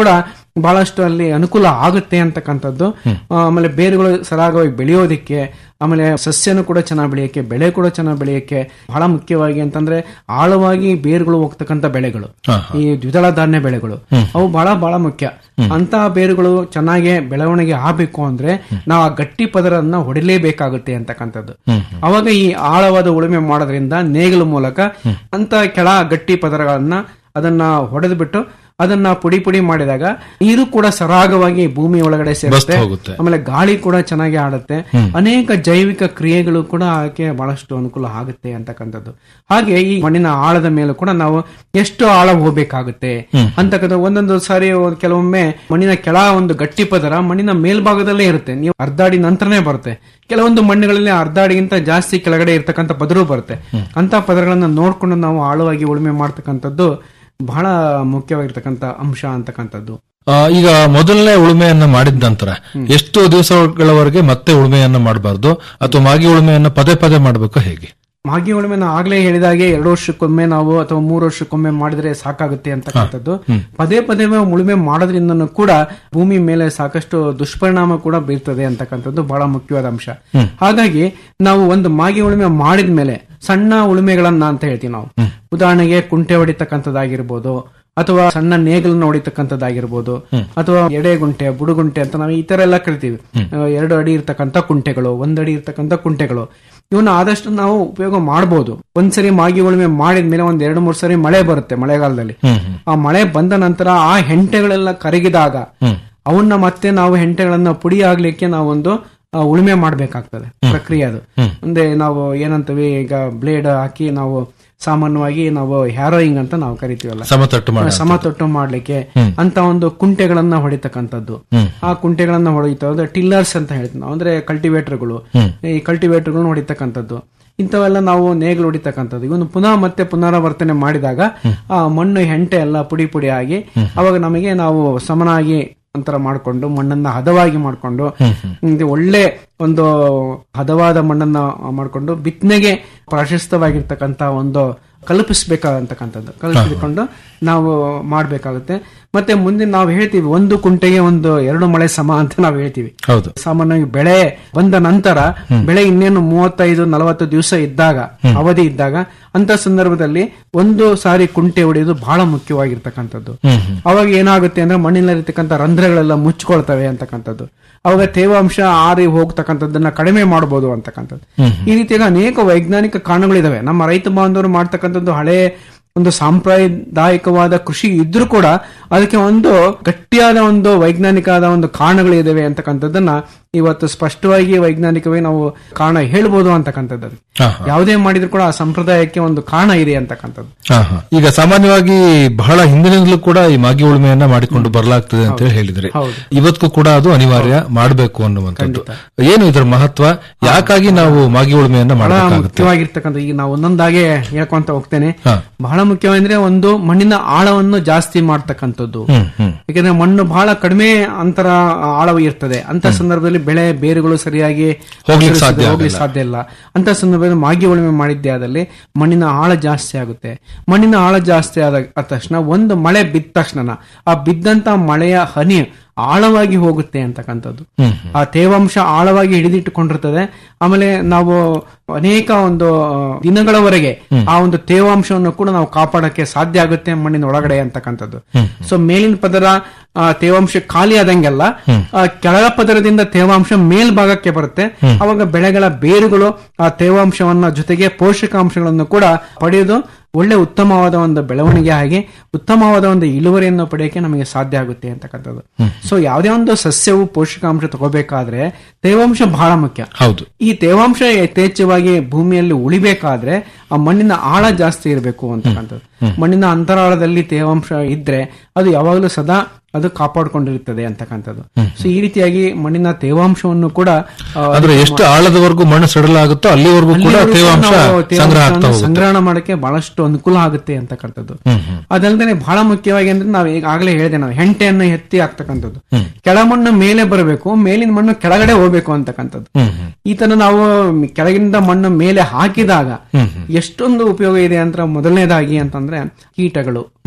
ಬಹಳಷ್ಟು ಅಲ್ಲಿ ಅನುಕೂಲ ಆಗುತ್ತೆ ಅಂತಕ್ಕಂಥದ್ದು ಆ, ಆಮೇಲೆ ಬೇರುಗಳು ಸರಾಗವಾಗಿ ಬೆಳೆಯೋದಿಕ್ಕೆ ಆಮೇಲೆ ಸಸ್ಯನೂ ಕೂಡ ಚೆನ್ನಾಗಿ ಬೆಳೆಯಕ್ಕೆ ಬೆಳೆ ಕೂಡ ಚೆನ್ನಾಗಿ ಬೆಳೆಯಕ್ಕೆ ಬಹಳ ಮುಖ್ಯವಾಗಿ ಅಂತಂದ್ರೆ ಆಳವಾಗಿ ಬೇರುಗಳು ಹೋಗ್ತಕ್ಕಂಥ ಬೆಳೆಗಳು ಈ ದ್ವಿದಳ ಧಾನ್ಯ ಬೆಳೆಗಳು ಅವು ಬಹಳ ಬಹಳ ಮುಖ್ಯ ಅಂತ ಬೇರುಗಳು ಚೆನ್ನಾಗಿ ಬೆಳವಣಿಗೆ ಆಗಬೇಕು ಅಂದ್ರೆ ನಾವು ಆ ಗಟ್ಟಿ ಪದರನ್ನ ಹೊಡಿಲೇಬೇಕಾಗುತ್ತೆ ಅಂತಕ್ಕಂಥದ್ದು ಅವಾಗ ಈ ಆಳವಾದ ಉಳುಮೆ ಮಾಡೋದ್ರಿಂದ ನೇಗಿಲ ಮೂಲಕ ಅಂತ ಕೆಳ ಗಟ್ಟಿ ಪದರಗಳನ್ನ ಅದನ್ನ ಹೊಡೆದು ಬಿಟ್ಟು ಅದನ್ನ ಪುಡಿ ಪುಡಿ ಮಾಡಿದಾಗ ನೀರು ಕೂಡ ಸರಾಗವಾಗಿ ಭೂಮಿ ಒಳಗಡೆ ಸೇರುತ್ತೆ ಹೋಗುತ್ತೆ. ಆಮೇಲೆ ಗಾಳಿ ಕೂಡ ಚೆನ್ನಾಗಿ ಆಡುತ್ತೆ ಅನೇಕ ಜೈವಿಕ ಕ್ರಿಯೆಗಳು ಕೂಡ ಅದಕ್ಕೆ ಬಹಳಷ್ಟು ಅನುಕೂಲ ಆಗುತ್ತೆ ಅಂತಕ್ಕಂಥದ್ದು ಹಾಗೆ ಈ ಮಣ್ಣಿನ ಆಳದ ಮೇಲೂ ಕೂಡ ನಾವು ಎಷ್ಟು ಆಳ ಹೋಗ್ಬೇಕಾಗುತ್ತೆ ಅಂತಕ್ಕಂಥ ಒಂದೊಂದು ಸಾರಿ ಒಂದ್ ಕೆಲವೊಮ್ಮೆ ಮಣ್ಣಿನ ಕೆಳ ಒಂದು ಗಟ್ಟಿ ಪದರ ಮಣ್ಣಿನ ಮೇಲ್ಭಾಗದಲ್ಲೇ ಇರುತ್ತೆ ನೀವು ಅರ್ಧ ಅಡಿ ನಂತರನೇ ಬರುತ್ತೆ ಕೆಲವೊಂದು ಮಣ್ಣುಗಳಲ್ಲಿ ಅರ್ಧ ಅಡಿಗಿಂತ ಜಾಸ್ತಿ ಕೆಳಗಡೆ ಇರ್ತಕ್ಕಂಥ ಪದರು ಬರುತ್ತೆ ಅಂತ ಪದರಗಳನ್ನ ನೋಡ್ಕೊಂಡು ನಾವು ಆಳವಾಗಿ ಉಳುಮೆ ಮಾಡ್ತಕ್ಕಂಥದ್ದು ಬಹಳ ಮುಖ್ಯವಾಗಿರ್ತಕ್ಕಂಥ ಅಂಶ ಅಂತಕ್ಕಂಥದ್ದು ಆ, ಈಗ ಮೊದಲನೇ ಉಳುಮೆಯನ್ನ ಮಾಡಿದ ನಂತರ ಎಷ್ಟು ದಿವಸಗಳವರೆಗೆ ಮತ್ತೆ ಉಳುಮೆಯನ್ನ ಮಾಡಬಾರ್ದು ಅಥವಾ ಮಾಗಿ ಉಳುಮೆಯನ್ನ ಪದೇ ಪದೇ ಮಾಡಬೇಕು ಹೇಗೆ ಮಾಗಿ ಉಳುಮೆ ನಾವು ಆಗ್ಲೇ ಹೇಳಿದಾಗೆ ಎರಡು ವರ್ಷಕ್ಕೊಮ್ಮೆ ನಾವು ಅಥವಾ ಮೂರು ವರ್ಷಕ್ಕೊಮ್ಮೆ ಮಾಡಿದ್ರೆ ಸಾಕಾಗುತ್ತೆ ಅಂತಕ್ಕಂಥದ್ದು ಪದೇ ಪದೇ ಉಳುಮೆ ಮಾಡೋದ್ರಿಂದನೂ ಕೂಡ ಭೂಮಿ ಮೇಲೆ ಸಾಕಷ್ಟು ದುಷ್ಪರಿಣಾಮ ಕೂಡ ಬೀರ್ತದೆ ಅಂತಕ್ಕಂಥದ್ದು ಬಹಳ ಮುಖ್ಯವಾದ ಅಂಶ ಹಾಗಾಗಿ ನಾವು ಒಂದು ಮಾಗಿ ಉಳುಮೆ ಮಾಡಿದ ಮೇಲೆ ಸಣ್ಣ ಉಳುಮೆಗಳನ್ನ ಅಂತ ಹೇಳ್ತೀವಿ ನಾವು ಉದಾಹರಣೆಗೆ ಕುಂಟೆ ಹೊಡಿತಕ್ಕಂಥದ್ದಾಗಿರ್ಬೋದು ಅಥವಾ ಸಣ್ಣ ನೇಗಲನ್ನ ಹೊಡಿತಕ್ಕಂಥದ್ದಾಗಿರ್ಬೋದು ಅಥವಾ ಎಡೆಗುಂಟೆ ಬುಡುಗುಂಟೆ ಅಂತ ನಾವು ಈ ತರ ಎಲ್ಲ ಕರಿತೀವಿ ಆ, ಎರಡು ಅಡಿ ಇರ್ತಕ್ಕಂಥ ಕುಂಟೆಗಳು ಒಂದಡಿ ಇರ್ತಕ್ಕಂಥ ಕುಂಟೆಗಳು ಇವನ್ನ ಆದಷ್ಟು ನಾವು ಉಪಯೋಗ ಮಾಡಬಹುದು ಒಂದ್ಸರಿ ಮಾಗಿ ಉಳುಮೆ ಮಾಡಿದ್ಮೇಲೆ ಒಂದ್ ಎರಡು ಮೂರು ಸರಿ ಮಳೆ ಬರುತ್ತೆ ಮಳೆಗಾಲದಲ್ಲಿ ಆ ಮಳೆ ಬಂದ ನಂತರ ಆ ಹೆಂಟೆಗಳೆಲ್ಲ ಕರಗಿದಾಗ ಅವನ್ನ ಮತ್ತೆ ನಾವು ಹೆಂಟೆಗಳನ್ನ ಪುಡಿ ಆಗ್ಲಿಕ್ಕೆ ನಾವೊಂದು ಆ, ಉಳುಮೆ ಮಾಡ್ಬೇಕಾಗ್ತದೆ ಪ್ರಕ್ರಿಯೆ ಅದು ಮುಂದೆ ನಾವು ಏನಂತೀವಿ ಈಗ ಬ್ಲೇಡ್ ಹಾಕಿ ನಾವು ಸಾಮಾನ್ಯವಾಗಿ ನಾವು ಹ್ಯಾರೋಯಿಂಗ್ ಅಂತ ನಾವು ಕರಿತೀವಲ್ಲ ಸಮತಟ್ಟು ಮಾಡೋ ಸಮತಟ್ಟು ಮಾಡ್ಲಿಕ್ಕೆ ಅಂತ ಒಂದು ಕುಂಟೆಗಳನ್ನ ಹೊಡಿತಕ್ಕಂಥದ್ದು ಆ ಕುಂಟೆಗಳನ್ನ ಹೊಡಿತಾ ಟಿಲ್ಲರ್ಸ್ ಅಂತ ಹೇಳ್ತೀವಿ ನಾವು ಅಂದ್ರೆ ಕಲ್ಟಿವೇಟರ್ಗಳು ಈ ಕಲ್ಟಿವೇಟರ್ಗಳನ್ನ ಹೊಡಿತಕ್ಕಂಥದ್ದು ಇಂಥವೆಲ್ಲ ನಾವು ನೇಗಿಲು ಹೊಡಿತಕ್ಕಂಥದ್ದು ಇವನು ಪುನಃ ಮತ್ತೆ ಪುನರಾವರ್ತನೆ ಮಾಡಿದಾಗ ಆ ಮಣ್ಣು ಹೆಂಟೆ ಎಲ್ಲ ಪುಡಿ ಪುಡಿ ಆಗಿ ಅವಾಗ ನಮಗೆ ನಾವು ಸಮನಾಗಿ ಒಂಥರ ಮಾಡ್ಕೊಂಡು ಮಣ್ಣನ್ನ ಹದವಾಗಿ ಮಾಡ್ಕೊಂಡು ಇದು ಒಳ್ಳೆ ಒಂದು ಹದವಾದ ಮಣ್ಣನ್ನ ಮಾಡ್ಕೊಂಡು ಬಿತ್ತನೆಗೆ ಪ್ರಾಶಸ್ತವಾಗಿರ್ತಕ್ಕಂತ ಒಂದು ಕಲ್ಪಿಸ್ಬೇಕಾಗಂತಕ್ಕಂಥದ್ದು ಕಲ್ಪಿಸಿಕೊಂಡು ನಾವು ಮಾಡ್ಬೇಕಾಗುತ್ತೆ ಮತ್ತೆ ಮುಂದೆ ನಾವು ಹೇಳ್ತೀವಿ ಒಂದು ಕುಂಟೆಗೆ ಒಂದು ಎರಡು ಮಳೆ ಸಮ ಅಂತ ನಾವು ಹೇಳ್ತೀವಿ ಹೌದು ಸಾಮಾನ್ಯವಾಗಿ ಬೆಳೆ ಬಂದ ನಂತರ ಬೆಳೆ ಇನ್ನೇನು ಮೂವತ್ತೈದು ನಲವತ್ತು ದಿವಸ ಇದ್ದಾಗ ಅವಧಿ ಇದ್ದಾಗ ಅಂತ ಸಂದರ್ಭದಲ್ಲಿ ಒಂದು ಸಾರಿ ಕುಂಟೆ ಹೊಡೆಯೋದು ಬಹಳ ಮುಖ್ಯವಾಗಿರ್ತಕ್ಕಂಥದ್ದು ಅವಾಗ ಏನಾಗುತ್ತೆ ಅಂದ್ರೆ ಮಣ್ಣಿನಲ್ಲಿರ್ತಕ್ಕಂಥ ರಂಧ್ರಗಳೆಲ್ಲ ಮುಚ್ಕೊಳ್ತವೆ ಅಂತಕ್ಕಂಥದ್ದು ಅವಾಗ ತೇವಾಂಶ ಆರಿ ಹೋಗ್ತಕ್ಕಂಥದ್ದನ್ನ ಕಡಿಮೆ ಮಾಡಬಹುದು ಅಂತಕ್ಕಂಥದ್ದು ಈ ರೀತಿಯಾಗಿ ಅನೇಕ ವೈಜ್ಞಾನಿಕ ಕಾರಣಗಳಿದಾವೆ ನಮ್ಮ ರೈತ ಬಾಂಧವರು ಮಾಡ್ತಕ್ಕಂಥದ್ದು ಹಳೆ ಒಂದು ಸಾಂಪ್ರದಾಯಿಕವಾದ ಕೃಷಿ ಇದ್ರೂ ಕೂಡ ಅದಕ್ಕೆ ಒಂದು ಗಟ್ಟಿಯಾದ ಒಂದು ವೈಜ್ಞಾನಿಕವಾದ ಒಂದು ಕಾರಣಗಳಿದಾವೆ ಅಂತಕ್ಕಂಥದ್ದನ್ನ ಇವತ್ತು ಸ್ಪಷ್ಟವಾಗಿ ವೈಜ್ಞಾನಿಕವಾಗಿ ನಾವು ಕಾರಣ ಹೇಳ್ಬೋದು ಅಂತಕ್ಕಂಥದ್ದು ಅದಕ್ಕೆ. ಹಾ, ಹಾ. ಯಾವುದೇ ಮಾಡಿದ್ರು ಕೂಡ ಆ ಸಂಪ್ರದಾಯಕ್ಕೆ ಒಂದು ಕಾರಣ ಇದೆ ಅಂತಕ್ಕಂಥದ್ದು ಹಾ, ಹಾ. ಈಗ ಸಾಮಾನ್ಯವಾಗಿ ಬಹಳ ಹಿಂದಿನಿಂದಲೂ ಕೂಡ ಈ ಮಾಗಿ ಉಳುಮೆಯನ್ನ ಮಾಡಿಕೊಂಡು ಬರಲಾಗ್ತದೆ ಅಂತ ಹೇಳಿ ಹೇಳಿದ್ರಿ ಹೌದು. ಇವತ್ತಿಗೂ ಕೂಡ ಅದು ಅನಿವಾರ್ಯ ಮಾಡಬೇಕು ಅನ್ನುವಂಥದ್ದು ಏನು ಇದರ ಮಹತ್ವ ಯಾಕಾಗಿ ನಾವು ಮಾಗಿ ಉಳುಮೆಯನ್ನ ಬಹಳ ಮಾಡಬೇಕಾಗುತ್ತೆ ಮುಖ್ಯವಾಗಿರ್ತಕ್ಕಂಥ ಈಗ ನಾವು ಒಂದೊಂದಾಗೆ ಹೇಳ್ಕೊಂತ ಹೋಗ್ತೇನೆ ಹಾ. ಬಹಳ ಮುಖ್ಯವಂದ್ರೆ ಒಂದು ಮಣ್ಣಿನ ಆಳವನ್ನು ಜಾಸ್ತಿ ಮಾಡ್ತಕ್ಕಂಥದ್ದು ಹ್ಮ್ ಹ್ಮ್ ಯಾಕಂದ್ರೆ ಮಣ್ಣು ಬಹಳ ಕಡಿಮೆ ಅಂತರ ಆಳವು ಇರ್ತದೆ ಅಂತ ಸಂದರ್ಭದಲ್ಲಿ ಬೆಳೆ ಬೇರುಗಳು ಸರಿಯಾಗಿ ಹೋಗ್ಲಿಕ್ಕೆ ಸಾಧ್ಯ ಹೋಗ್ಲಿಕ್ಕೆ ಆಗಲ್ಲ. ಸಾಧ್ಯ ಇಲ್ಲ ಅಂತ ಸಂದರ್ಭದಲ್ಲಿ ಮಾಗಿ ಉಳುಮೆ ಮಾಡಿದ್ದೆ ಆದಲ್ಲಿ ಮಣ್ಣಿನ ಆಳ ಜಾಸ್ತಿ ಆಗುತ್ತೆ ಮಣ್ಣಿನ ಆಳ ಜಾಸ್ತಿ ಆದ ಆದ ತಕ್ಷಣ ಒಂದು ಮಳೆ ಬಿದ್ದ ತಕ್ಷಣ ಆ ಬಿದ್ದಂತ ಮಳೆಯ ಹನಿ ಆಳವಾಗಿ ಹೋಗುತ್ತೆ ಅಂತಕ್ಕಂಥದ್ದು ಹ್ಮ್ ಆ ತೇವಾಂಶ ಆಳವಾಗಿ ಹಿಡಿದಿಟ್ಟುಕೊಂಡಿರ್ತದೆ ಆಮೇಲೆ ನಾವು ಅನೇಕ ಒಂದು ಆ, ದಿನಗಳವರೆಗೆ ಆ ಒಂದು ತೇವಾಂಶವನ್ನು ಕೂಡ ನಾವು ಕಾಪಾಡಕ್ಕೆ ಸಾಧ್ಯ ಆಗುತ್ತೆ ಮಣ್ಣಿನ ಒಳಗಡೆ ಅಂತಕ್ಕಂಥದ್ದು ಸೊ ಮೇಲಿನ ಪದರ ಆ, ತೇವಾಂಶ ಖಾಲಿ ಆದಂಗೆಲ್ಲ ಆ, ಕೆಳಗ ಪದರದಿಂದ ತೇವಾಂಶ ಮೇಲ್ಭಾಗಕ್ಕೆ ಬರುತ್ತೆ ಅವಾಗ ಬೆಳೆಗಳ ಬೇರುಗಳು ಆ ತೇವಾಂಶವನ್ನ ಜೊತೆಗೆ ಪೋಷಕಾಂಶಗಳನ್ನು ಕೂಡ ಪಡೆಯೋದು ಒಳ್ಳೆ ಉತ್ತಮವಾದ ಒಂದು ಬೆಳವಣಿಗೆ ಆಗಿ ಉತ್ತಮವಾದ ಒಂದು ಇಳುವರಿಯನ್ನು ಪಡೆಯಕ್ಕೆ ನಮಗೆ ಸಾಧ್ಯ ಆಗುತ್ತೆ ಅಂತಕ್ಕಂಥದ್ದು ಸೊ ಯಾವುದೇ ಒಂದು ಸಸ್ಯವು ಪೋಷಕಾಂಶ ತಗೋಬೇಕಾದ್ರೆ ತೇವಾಂಶ ಬಹಳ ಮುಖ್ಯ ಹೌದು ಈ ತೇವಾಂಶ ಯಥೇಚ್ಛವಾಗಿ ಭೂಮಿಯಲ್ಲಿ ಉಳಿಬೇಕಾದ್ರೆ ಆ ಮಣ್ಣಿನ ಆಳ ಜಾಸ್ತಿ ಇರಬೇಕು ಅಂತಕ್ಕಂಥದ್ದು ಮಣ್ಣಿನ ಅಂತರಾಳದಲ್ಲಿ ತೇವಾಂಶ ಇದ್ರೆ ಅದು ಯಾವಾಗಲೂ ಸದಾ ಅದು ಕಾಪಾಡಿಕೊಂಡಿರುತ್ತದೆ ಅಂತಕ್ಕಂಥದ್ದು ಸೊ ಈ ರೀತಿಯಾಗಿ ಮಣ್ಣಿನ ತೇವಾಂಶವನ್ನು ಕೂಡ ಆ, ಅಂದ್ರೆ ಎಷ್ಟು ಆಳದವರೆಗೂ ಮಣ್ಣು ಸಡಲಾಗುತ್ತೋ ಅಲ್ಲಿವರೆಗೂ ಕೂಡ ಅಲ್ಲಿವರೆಗೂ ತೇವಾಂಶ ನಾವು ಸಂಗ್ರಹ ಆಗ್ತಾ ತೇವಾಂಶವನ್ನು ಹೋಗುತ್ತೆ ಸಂಗ್ರಹಣ ಮಾಡಕ್ಕೆ ಬಹಳಷ್ಟು ಅನುಕೂಲ ಆಗುತ್ತೆ ಅಂತಕ್ಕಂಥದ್ದು ಹ್ಮ್ ಹ್ಮ್ ಅದಲ್ಲದೆ ಬಹಳ ಮುಖ್ಯವಾಗಿ ಅಂದ್ರೆ ನಾವು ಈಗಾಗಲೇ ಹೇಳಿದೆ ನಾವು ಹೆಂಟೆಯನ್ನು ಎತ್ತಿ ಹಾಕ್ತಕ್ಕಂಥದ್ದು ಕೆಳಮಣ್ಣು ಮೇಲೆ ಬರಬೇಕು ಮೇಲಿನ ಮಣ್ಣು ಕೆಳಗಡೆ ಹೋಗ್ಬೇಕು ಅಂತಕ್ಕಂಥದ್ದು ಹ್ಮ್ ಹ್ಮ್ ಈ ತರ ನಾವು ಕೆಳಗಿನಿಂದ ಮಣ್ಣು ಮೇಲೆ ಹಾಕಿದಾಗ ಹ್ಮ್ ಹ್ಮ್ ಎಷ್ಟೊಂದು ಉಪಯೋಗ ಇದೆ ಅಂತ ಮೊದಲನೇದಾಗಿ ಅಂತಂದ್ರೆ ಕೀಟಗಳು ಹ್ಮ್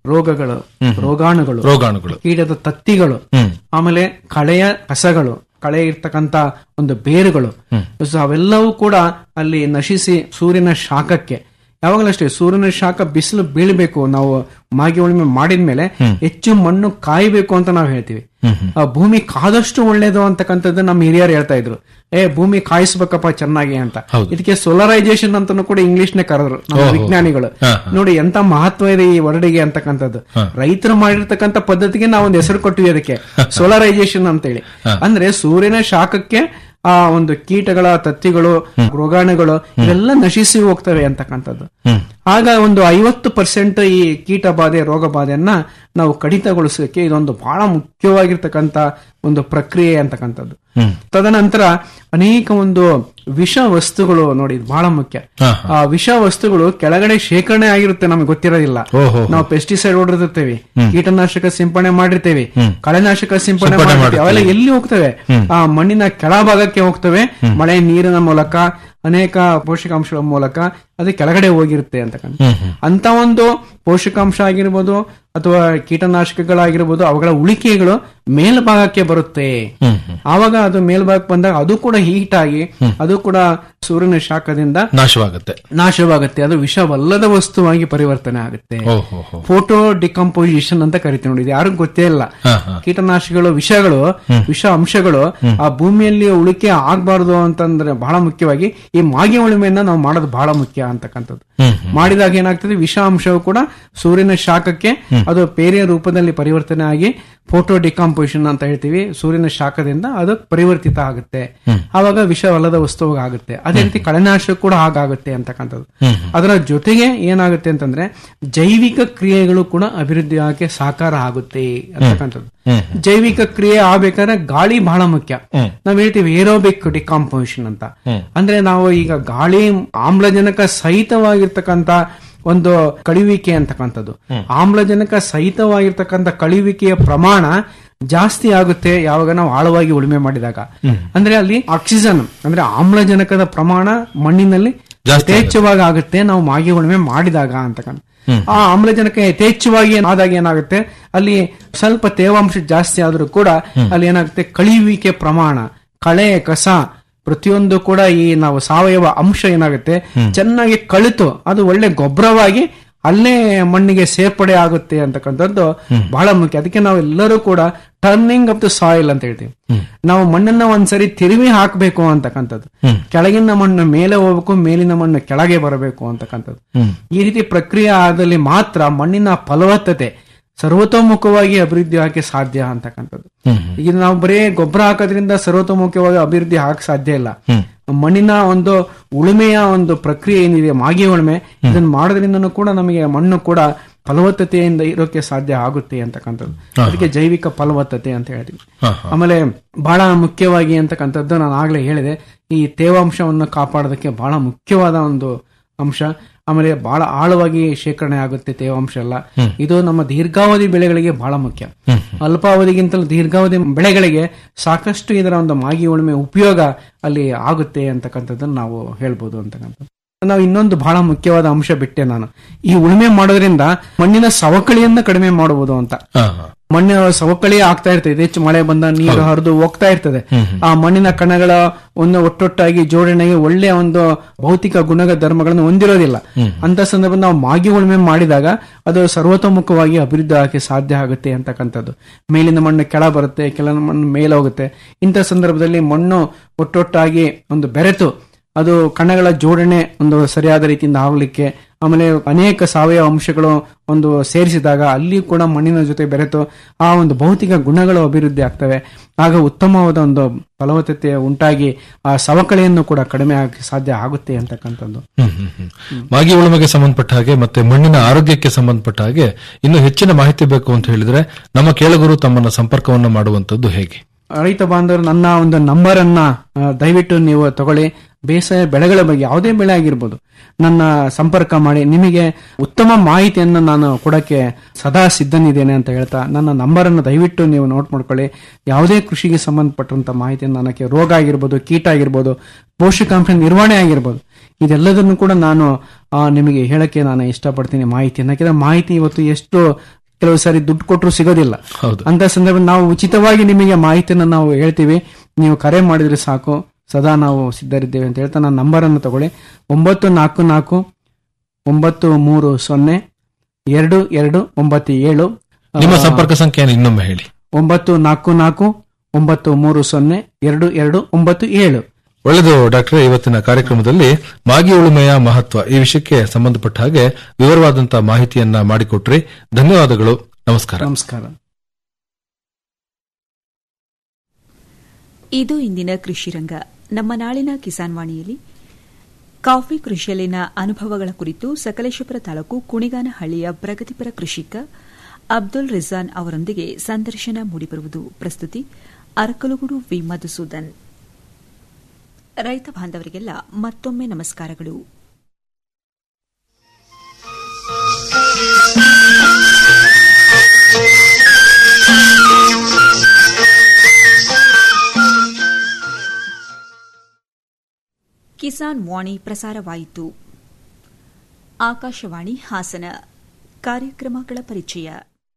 ರೋಗಗಳು ಹ್ಮ್. ರೋಗಾಣುಗಳು ರೋಗಾಣುಗಳು. ಕೀಟದ ತತ್ತಿಗಳು ಹ್ಮ್. ಆಮೇಲೆ ಕಳೆಯ ಕಸಗಳು ಕಳೆ ಇರ್ತಕ್ಕಂತ ಒಂದು ಬೇರುಗಳು ಹ್ಮ್. ಸೊ ಅವೆಲ್ಲವೂ ಕೂಡ ಅಲ್ಲಿ ನಶಿಸಿ ಸೂರ್ಯನ ಶಾಖಕ್ಕೆ ಯಾವಾಗಲೂ ಅಷ್ಟೇ ಸೂರ್ಯನ ಶಾಖ ಬಿಸಿಲು ಬೀಳಬೇಕು ನಾವು ಮಾಗಿ ಉಳುಮೆ ಮಾಡಿದ್ಮೇಲೆ ಹ್ಮ್. ಹೆಚ್ಚು ಮಣ್ಣು ಕಾಯಬೇಕು ಅಂತ ನಾವು ಹೇಳ್ತೀವಿ ಹ್ಮ್ ಹ್ಮ್. ಆ ಭೂಮಿ ಕಾದಷ್ಟು ಒಳ್ಳೇದು ಅಂತಕ್ಕಂಥದ್ದು ನಮ್ಮ ಹಿರಿಯರು ಹೇಳ್ತಾ ಇದ್ರು ಏ ಭೂಮಿ ಕಾಯಿಸ್ಬೇಕಪ್ಪ ಚೆನ್ನಾಗಿ ಅಂತ ಹೌದು. ಇದಕ್ಕೆ ಸೋಲರೈಸೇಷನ್ ಅಂತಾನು ಕೂಡ ಇಂಗ್ಲಿಷ್ ನೇ ಕರೆದ್ರು ನಮ್ಮ ಓಹೋ. ವಿಜ್ಞಾನಿಗಳು ಹಾ, ನೋಡಿ ಎಂತ ಮಹತ್ವ ಇದೆ ಈ ವರ್ಡಿಗೆ ಅಂತಕ್ಕಂಥದ್ದು ಹಾ. ರೈತರು ಮಾಡಿರ್ತಕ್ಕಂಥ ಪದ್ಧತಿಗೆ ನಾವು ಒಂದು ಹೆಸರು ಕೊಟ್ಟಿವಿ ಅದಕ್ಕೆ ಸೋಲರೈಸೇಷನ್ ಅಂತೇಳಿ ಹಾ. ಅಂದ್ರೆ ಸೂರ್ಯನ ಶಾಖಕ್ಕೆ ಆ ಒಂದು ಕೀಟಗಳ ತತ್ತಿಗಳು ರೋಗಾಣುಗಳು ಇವೆಲ್ಲ ನಶಿಸಿ ಹೋಗ್ತವೆ ಅಂತಕ್ಕಂಥದ್ದು ಹ್ಮ್. ಆಗ ಒಂದು ಐವತ್ತು ಪರ್ಸೆಂಟ್ ಈ ಕೀಟ ಬಾಧೆ ರೋಗ ಬಾಧೆಯನ್ನ ನಾವು ಕಡಿತಗೊಳಿಸೋಕೆ ಇದೊಂದು ಬಹಳ ಮುಖ್ಯವಾಗಿರ್ತಕ್ಕಂಥ ಒಂದು ಪ್ರಕ್ರಿಯೆ ಅಂತಕ್ಕಂಥದ್ದು ಹ್ಮ್. ತದನಂತರ ಅನೇಕ ಒಂದು ವಿಷ ವಸ್ತುಗಳು ನೋಡಿ ಇದು ಬಹಳ ಮುಖ್ಯ ಹಾ, ಆ ವಿಷ ವಸ್ತುಗಳು ಕೆಳಗಡೆ ಶೇಖರಣೆ ಆಗಿರುತ್ತೆ ನಮಗೆ ಗೊತ್ತಿರೋದಿಲ್ಲ ಓಹೋ. ನಾವು ಪೆಸ್ಟಿಸೈಡ್ ಹೊಡೆದಿರ್ತೇವೆ ಹ್ಮ್. ಕೀಟನಾಶಕ ಸಿಂಪಡಣೆ ಮಾಡಿರ್ತೇವೆ ಹ್ಮ್. ಕಳೆನಾಶಕ ಸಿಂಪಡಣೆ ಸಿಂಪಡಣೆ ಮಾಡಿರ್ತೇವೆ ಅವೆಲ್ಲ ಮಾಡಿರ್ತೀವಿ. ಎಲ್ಲಿ ಹೋಗ್ತವೆ ಹ್ಮ್. ಆ ಮಣ್ಣಿನ ಕೆಳಭಾಗಕ್ಕೆ ಹೋಗ್ತವೆ ಮಳೆ ನೀರಿನ ಮೂಲಕ ಅನೇಕ ಪೋಷಕಾಂಶಗಳ ಮೂಲಕ ಅದು ಕೆಳಗಡೆ ಹೋಗಿರುತ್ತೆ ಅಂತಕ್ಕಂಥ ಹ್ಮ್, ಹ್ಮ್. ಅಂತ ಒಂದು ಪೋಷಕಾಂಶ ಆಗಿರ್ಬೋದು ಅಥವಾ ಕೀಟನಾಶಕಗಳಾಗಿರ್ಬೋದು ಅವುಗಳ ಉಳಿಕೆಗಳು ಮೇಲ್ಭಾಗಕ್ಕೆ ಬರುತ್ತೆ ಹ್ಮ್, ಹ್ಮ್. ಆವಾಗ ಅದು ಮೇಲ್ಭಾಗಕ್ಕೆ ಬಂದಾಗ ಅದು ಕೂಡ ಹೀಟ್ ಆಗಿ ಅದು ಕೂಡ ಸೂರ್ಯನ ಶಾಖದಿಂದ ನಾಶವಾಗುತ್ತೆ ನಾಶವಾಗುತ್ತೆ ಅದು ವಿಷವಲ್ಲದ ವಸ್ತುವಾಗಿ ಪರಿವರ್ತನೆ ಆಗುತ್ತೆ ಓಹೋ ಹೋ. ಫೋಟೋ ಡಿಕಂಪೋಸಿಷನ್ ಅಂತ ಕರಿತೀವಿ ನೋಡಿ ಇದು ಯಾರಿಗೂ ಗೊತ್ತೇ ಇಲ್ಲ ಹಾ, ಹಾ. ಕೀಟನಾಶಕಗಳು ವಿಷಗಳು ವಿಷ ಅಂಶಗಳು ಆ ಭೂಮಿಯಲ್ಲಿ ಉಳಿಕೆ ಆಗ್ಬಾರ್ದು ಅಂತಂದ್ರೆ ಬಹಳ ಮುಖ್ಯವಾಗಿ ಈ ಮಾಗಿ ಉಳುಮೆಯನ್ನ ನಾವು ಮಾಡೋದು ಬಹಳ ಮುಖ್ಯ ಅಂತಕ್ಕಂಥದ್ದು ಹ್ಮ್, ಮಾಡಿದಾಗ ಏನಾಗ್ತದೆ ವಿಷ ಅಂಶವು ಕೂಡ ಸೂರ್ಯನ ಶಾಖಕ್ಕೆ ಅದು ಬೇರೆ ರೂಪದಲ್ಲಿ ಪರಿವರ್ತನೆ ಆಗಿ ಫೋಟೋ ಡಿಕಾಂಪೋಸಿಷನ್ ಅಂತ ಹೇಳ್ತೀವಿ ಸೂರ್ಯನ ಶಾಖದಿಂದ ಅದು ಪರಿವರ್ತಿತ ಆಗುತ್ತೆ ಆವಾಗ ವಿಷವಲ್ಲದ ವಸ್ತು ಆಗುತ್ತೆ ಅದೇ ರೀತಿ ಕಳೆನಾಶ ಕೂಡ ಹಾಗಾಗುತ್ತೆ ಅಂತಕ್ಕಂಥದ್ದು ಅದರ ಜೊತೆಗೆ ಏನಾಗುತ್ತೆ ಅಂತಂದ್ರೆ ಜೈವಿಕ ಕ್ರಿಯೆಗಳು ಕೂಡ ಅಭಿವೃದ್ಧಿ ಆಗಕ್ಕೆ ಸಾಕಾರ ಆಗುತ್ತೆ ಅಂತಕ್ಕಂಥದ್ದು ಜೈವಿಕ ಕ್ರಿಯೆ ಆಗ್ಬೇಕಾದ್ರೆ ಗಾಳಿ ಬಹಳ ಮುಖ್ಯ ನಾವ್ ಹೇಳ್ತೀವಿ ಏರೋಬಿಕ್ ಡಿಕಾಂಪೋಸಿಷನ್ ಅಂತ ಅಂದ್ರೆ ನಾವು ಈಗ ಗಾಳಿ ಆಮ್ಲಜನಕ ಸಹಿತವಾಗಿರ್ತಕ್ಕಂಥ ಒಂದು ಕಳುವಿಕೆ ಅಂತಕ್ಕಂಥದ್ದು ಆಮ್ಲಜನಕ ಸಹಿತವಾಗಿರ್ತಕ್ಕಂಥ ಕಳುವಿಕೆಯ ಪ್ರಮಾಣ ಜಾಸ್ತಿ ಆಗುತ್ತೆ ಯಾವಾಗ ನಾವು ಆಳವಾಗಿ ಉಳುಮೆ ಮಾಡಿದಾಗ ಅಂದ್ರೆ ಅಲ್ಲಿ ಆಕ್ಸಿಜನ್ ಅಂದ್ರೆ ಆಮ್ಲಜನಕದ ಪ್ರಮಾಣ ಮಣ್ಣಿನಲ್ಲಿ ಯಥೇಚ್ಛವಾಗಿ ಆಗುತ್ತೆ ನಾವು ಮಾಗಿ ಉಳುಮೆ ಮಾಡಿದಾಗ ಅಂತಕ್ಕಂಥ ಆ ಆಮ್ಲಜನಕ ಯಥೇಚ್ಛವಾಗಿ ಆದಾಗ ಏನಾಗುತ್ತೆ ಅಲ್ಲಿ ಸ್ವಲ್ಪ ತೇವಾಂಶ ಜಾಸ್ತಿ ಆದ್ರೂ ಕೂಡ ಅಲ್ಲಿ ಏನಾಗುತ್ತೆ ಕಳಿಯುವಿಕೆ ಪ್ರಮಾಣ ಕಳೆ ಕಸ ಪ್ರತಿಯೊಂದು ಕೂಡ ಈ ನಾವು ಸಾವಯವ ಅಂಶ ಏನಾಗುತ್ತೆ ಚೆನ್ನಾಗಿ ಕಳಿತು ಅದು ಒಳ್ಳೆ ಗೊಬ್ಬರವಾಗಿ ಅಲ್ಲೇ ಮಣ್ಣಿಗೆ ಸೇರ್ಪಡೆ ಆಗುತ್ತೆ ಅಂತಕ್ಕಂಥದ್ದು ಬಹಳ ಮುಖ್ಯ ಅದಕ್ಕೆ ನಾವು ಎಲ್ಲರೂ ಕೂಡ ಟರ್ನಿಂಗ್ ಆಫ್ ದ ಸಾಯಿಲ್ ಅಂತ ಹೇಳ್ತೀವಿ ನಾವು ಮಣ್ಣನ್ನ ಒಂದ್ಸರಿ ತಿರುವಿ ಹಾಕಬೇಕು ಅಂತಕ್ಕಂಥದ್ದು ಕೆಳಗಿನ ಮಣ್ಣು ಮೇಲೆ ಹೋಗ್ಬೇಕು ಮೇಲಿನ ಮಣ್ಣು ಕೆಳಗೆ ಬರಬೇಕು ಅಂತಕ್ಕಂಥದ್ದು ಈ ರೀತಿ ಪ್ರಕ್ರಿಯೆ ಆದಲ್ಲಿ ಮಾತ್ರ ಮಣ್ಣಿನ ಫಲವತ್ತತೆ ಸರ್ವತೋಮುಖವಾಗಿ ಅಭಿವೃದ್ಧಿ ಹಾಕಿ ಸಾಧ್ಯ ಅಂತಕ್ಕಂಥದ್ದು ಈಗ ನಾವು ಬರೀ ಗೊಬ್ಬರ ಹಾಕೋದ್ರಿಂದ ಸರ್ವತೋಮುಖವಾಗಿ ಅಭಿವೃದ್ಧಿ ಹಾಕಕ್ ಸಾಧ್ಯ ಇಲ್ಲ ಮಣ್ಣಿನ ಒಂದು ಉಳುಮೆಯ ಒಂದು ಪ್ರಕ್ರಿಯೆ ಏನಿದೆ ಮಾಗಿ ಉಳುಮೆ ಇದನ್ನ ಮಾಡೋದ್ರಿಂದನೂ ಕೂಡ ನಮಗೆ ಮಣ್ಣು ಕೂಡ ಫಲವತ್ತತೆಯಿಂದ ಇರೋಕೆ ಸಾಧ್ಯ ಆಗುತ್ತೆ ಅಂತಕ್ಕಂಥದ್ದು ಅದಕ್ಕೆ ಜೈವಿಕ ಫಲವತ್ತತೆ ಅಂತ ಹೇಳ್ತೀವಿ ಆಮೇಲೆ ಬಹಳ ಮುಖ್ಯವಾಗಿ ಅಂತಕ್ಕಂಥದ್ದು ನಾನು ಆಗ್ಲೇ ಹೇಳಿದೆ ಈ ತೇವಾಂಶವನ್ನು ಕಾಪಾಡೋದಕ್ಕೆ ಬಹಳ ಮುಖ್ಯವಾದ ಒಂದು ಅಂಶ ಆಮೇಲೆ ಬಹಳ ಆಳವಾಗಿ ಶೇಖರಣೆ ಆಗುತ್ತೆ ತೇವಾಂಶ ಎಲ್ಲ ಇದು ನಮ್ಮ ದೀರ್ಘಾವಧಿ ಬೆಳೆಗಳಿಗೆ ಬಹಳ ಮುಖ್ಯ ಅಲ್ಪಾವಧಿಗಿಂತಲೂ ದೀರ್ಘಾವಧಿ ಬೆಳೆಗಳಿಗೆ ಸಾಕಷ್ಟು ಇದರ ಒಂದು ಮಾಗಿ ಉಳುಮೆ ಉಪಯೋಗ ಅಲ್ಲಿ ಆಗುತ್ತೆ ಅಂತಕ್ಕಂಥದ್ದನ್ನ ನಾವು ಹೇಳ್ಬೋದು ಅಂತಕ್ಕಂಥದ್ದು ನಾವು ಇನ್ನೊಂದು ಬಹಳ ಮುಖ್ಯವಾದ ಅಂಶ ಬಿಟ್ಟೆ ನಾನು ಈ ಉಳುಮೆ ಮಾಡೋದ್ರಿಂದ ಮಣ್ಣಿನ ಸವಕಳಿಯನ್ನ ಕಡಿಮೆ ಮಾಡಬಹುದು ಅಂತ ಮಣ್ಣಿನ ಸವಕಳಿ ಆಗ್ತಾ ಇರ್ತದೆ ಹೆಚ್ಚು ಮಳೆ ಬಂದ ನೀರು ಹರಿದು ಹೋಗ್ತಾ ಇರ್ತದೆ ಆ ಮಣ್ಣಿನ ಕಣಗಳ ಒಂದು ಒಟ್ಟೊಟ್ಟಾಗಿ ಜೋಡಣೆಗೆ ಒಳ್ಳೆಯ ಒಂದು ಭೌತಿಕ ಗುಣಗ ಧರ್ಮಗಳನ್ನು ಹೊಂದಿರೋದಿಲ್ಲ ಅಂತ ಸಂದರ್ಭ ನಾವು ಮಾಗಿ ಉಳುಮೆ ಮಾಡಿದಾಗ ಅದು ಸರ್ವತೋಮುಖವಾಗಿ ಅಭಿವೃದ್ಧಿ ಆಗಕ್ಕೆ ಸಾಧ್ಯ ಆಗುತ್ತೆ ಅಂತಕ್ಕಂಥದ್ದು ಮೇಲಿನ ಮಣ್ಣು ಕೆಳ ಬರುತ್ತೆ ಕೆಳ ಮಣ್ಣು ಮೇಲೆ ಹೋಗುತ್ತೆ ಇಂಥ ಸಂದರ್ಭದಲ್ಲಿ ಮಣ್ಣು ಒಟ್ಟೊಟ್ಟಾಗಿ ಒಂದು ಬೆರೆತು ಅದು ಕಣಗಳ ಜೋಡಣೆ ಒಂದು ಸರಿಯಾದ ರೀತಿಯಿಂದ ಆಗಲಿಕ್ಕೆ ಆಮೇಲೆ ಅನೇಕ ಸಾವಯವ ಅಂಶಗಳು ಒಂದು ಸೇರಿಸಿದಾಗ ಅಲ್ಲಿ ಕೂಡ ಮಣ್ಣಿನ ಜೊತೆ ಬೆರೆತು ಆ ಒಂದು ಭೌತಿಕ ಗುಣಗಳು ಅಭಿವೃದ್ಧಿ ಆಗ್ತವೆ ಆಗ ಉತ್ತಮವಾದ ಒಂದು ಫಲವತ್ತತೆ ಉಂಟಾಗಿ ಆ ಸವಕಳಿಯನ್ನು ಕೂಡ ಕಡಿಮೆ ಆಗಿ ಸಾಧ್ಯ ಆಗುತ್ತೆ ಅಂತಕ್ಕಂಥದ್ದು ಹ್ಮ್, ಹ್ಮ್, ಹ್ಮ್. ಮಾಗಿ ಉಳುಮೆಗೆ ಸಂಬಂಧಪಟ್ಟ ಹಾಗೆ ಮತ್ತೆ ಮಣ್ಣಿನ ಆರೋಗ್ಯಕ್ಕೆ ಸಂಬಂಧಪಟ್ಟ ಹಾಗೆ ಇನ್ನು ಹೆಚ್ಚಿನ ಮಾಹಿತಿ ಬೇಕು ಅಂತ ಹೇಳಿದ್ರೆ ನಮ್ಮ ಕೇಳುಗರು ತಮ್ಮನ್ನ ಸಂಪರ್ಕವನ್ನು ಮಾಡುವಂತದ್ದು ಹೇಗೆ ರೈತ ಬಾಂಧವರು ನನ್ನ ಒಂದು ನಂಬರ್ ಅನ್ನ ಆ, ದಯವಿಟ್ಟು ನೀವು ತಗೊಳ್ಳಿ ಬೇಸಾಯ ಬೆಳೆಗಳ ಬಗ್ಗೆ ಯಾವುದೇ ಬೆಳೆ ಆಗಿರ್ಬೋದು ನನ್ನ ಸಂಪರ್ಕ ಮಾಡಿ ನಿಮಗೆ ಉತ್ತಮ ಮಾಹಿತಿಯನ್ನು ನಾನು ಕೊಡಕ್ಕೆ ಸದಾ ಸಿದ್ಧನಿದ್ದೇನೆ ಅಂತ ಹೇಳ್ತಾ ನನ್ನ ನಂಬರ್ ಅನ್ನು ದಯವಿಟ್ಟು ನೀವು ನೋಟ್ ಮಾಡ್ಕೊಳ್ಳಿ ಯಾವುದೇ ಕೃಷಿಗೆ ಸಂಬಂಧಪಟ್ಟಂತ ಮಾಹಿತಿಯನ್ನು ನನಗೆ ರೋಗ ಆಗಿರ್ಬೋದು ಕೀಟ ಆಗಿರ್ಬೋದು ಪೋಷಕಾಂಶ ನಿರ್ವಹಣೆ ಆಗಿರ್ಬೋದು ಇದೆಲ್ಲದನ್ನು ಕೂಡ ನಾನು ಆ, ನಿಮಗೆ ಹೇಳಕ್ಕೆ ನಾನು ಇಷ್ಟಪಡ್ತೀನಿ ಮಾಹಿತಿಯನ್ನು ಯಾಕಂದ್ರೆ ಮಾಹಿತಿ ಇವತ್ತು ಎಷ್ಟು ಕೆಲವು ಸಾರಿ ದುಡ್ಡು ಕೊಟ್ಟರು ಸಿಗೋದಿಲ್ಲ ಹೌದು ಅಂತ ಸಂದರ್ಭ ನಾವು ಉಚಿತವಾಗಿ ನಿಮಗೆ ಮಾಹಿತಿಯನ್ನು ನಾವು ಹೇಳ್ತೀವಿ ನೀವು ಕರೆ ಮಾಡಿದ್ರೆ ಸಾಕು ಸದಾ ನಾವು ಸಿದ್ಧರಿದ್ದೇವೆ ಅಂತ ಹೇಳ್ತಾ ನನ್ನ ನಂಬರ್ ಅನ್ನು ತಗೊಳ್ಳಿ ಒಂಬತ್ತು ನಾಲ್ಕು ನಾಲ್ಕು ಒಂಬತ್ತು ಮೂರು ಸೊನ್ನೆ ಎರಡು ಎರಡು ಒಂಬತ್ತು ಏಳು ನಿಮ್ಮ ಆ, ಸಂಪರ್ಕ ಸಂಖ್ಯೆಯನ್ನು ಇನ್ನೊಮ್ಮೆ ಹೇಳಿ ಒಂಬತ್ತು ನಾಲ್ಕು ನಾಲ್ಕು ಒಂಬತ್ತು ಮೂರು ಸೊನ್ನೆ ಎರಡು ಎರಡು ಒಂಬತ್ತು ಏಳು ಒಳ್ಳೆಯದು ಡಾಕ್ಟರ್ ಇವತ್ತಿನ ಕಾರ್ಯಕ್ರಮದಲ್ಲಿ ಮಾಗಿ ಉಳುಮೆಯ ಮಹತ್ವ ಈ ವಿಷಯಕ್ಕೆ ಸಂಬಂಧಪಟ್ಟ ಹಾಗೆ ವಿವರವಾದಂತಹ ಮಾಹಿತಿಯನ್ನ ಮಾಡಿಕೊಟ್ರಿ ಧನ್ಯವಾದಗಳು ನಮಸ್ಕಾರ ನಮಸ್ಕಾರ ಇದು ಇಂದಿನ ಕೃಷಿ ರಂಗ ನಮ್ಮ ನಾಳಿನ ಕಿಸಾನ್ ವಾಣಿಯಲ್ಲಿ ಕಾಫಿ ಕೃಷಿಯಲ್ಲಿನ ಅನುಭವಗಳ ಕುರಿತು ಸಕಲೇಶಪುರ ತಾಲೂಕು ಕುಣಿಗಾನಹಳ್ಳಿಯ ಪ್ರಗತಿಪರ ಕೃಷಿಕ ಅಬ್ದುಲ್ ರಿಜಾನ್ ಅವರೊಂದಿಗೆ ಸಂದರ್ಶನ ಮೂಡಿಬರುವುದು ಪ್ರಸ್ತುತಿ ಅರಕಲುಗುಡು ವಿ ಮಧುಸೂದನ್ ರೈತ ಬಾಂಧವರಿಗೆಲ್ಲ ಮತ್ತೊಮ್ಮೆ ನಮಸ್ಕಾರಗಳು ಕಿಸಾನ್ ವಾಣಿ ಪ್ರಸಾರವಾಯಿತು ಆಕಾಶವಾಣಿ ಹಾಸನ ಕಾರ್ಯಕ್ರಮಗಳ ಪರಿಚಯ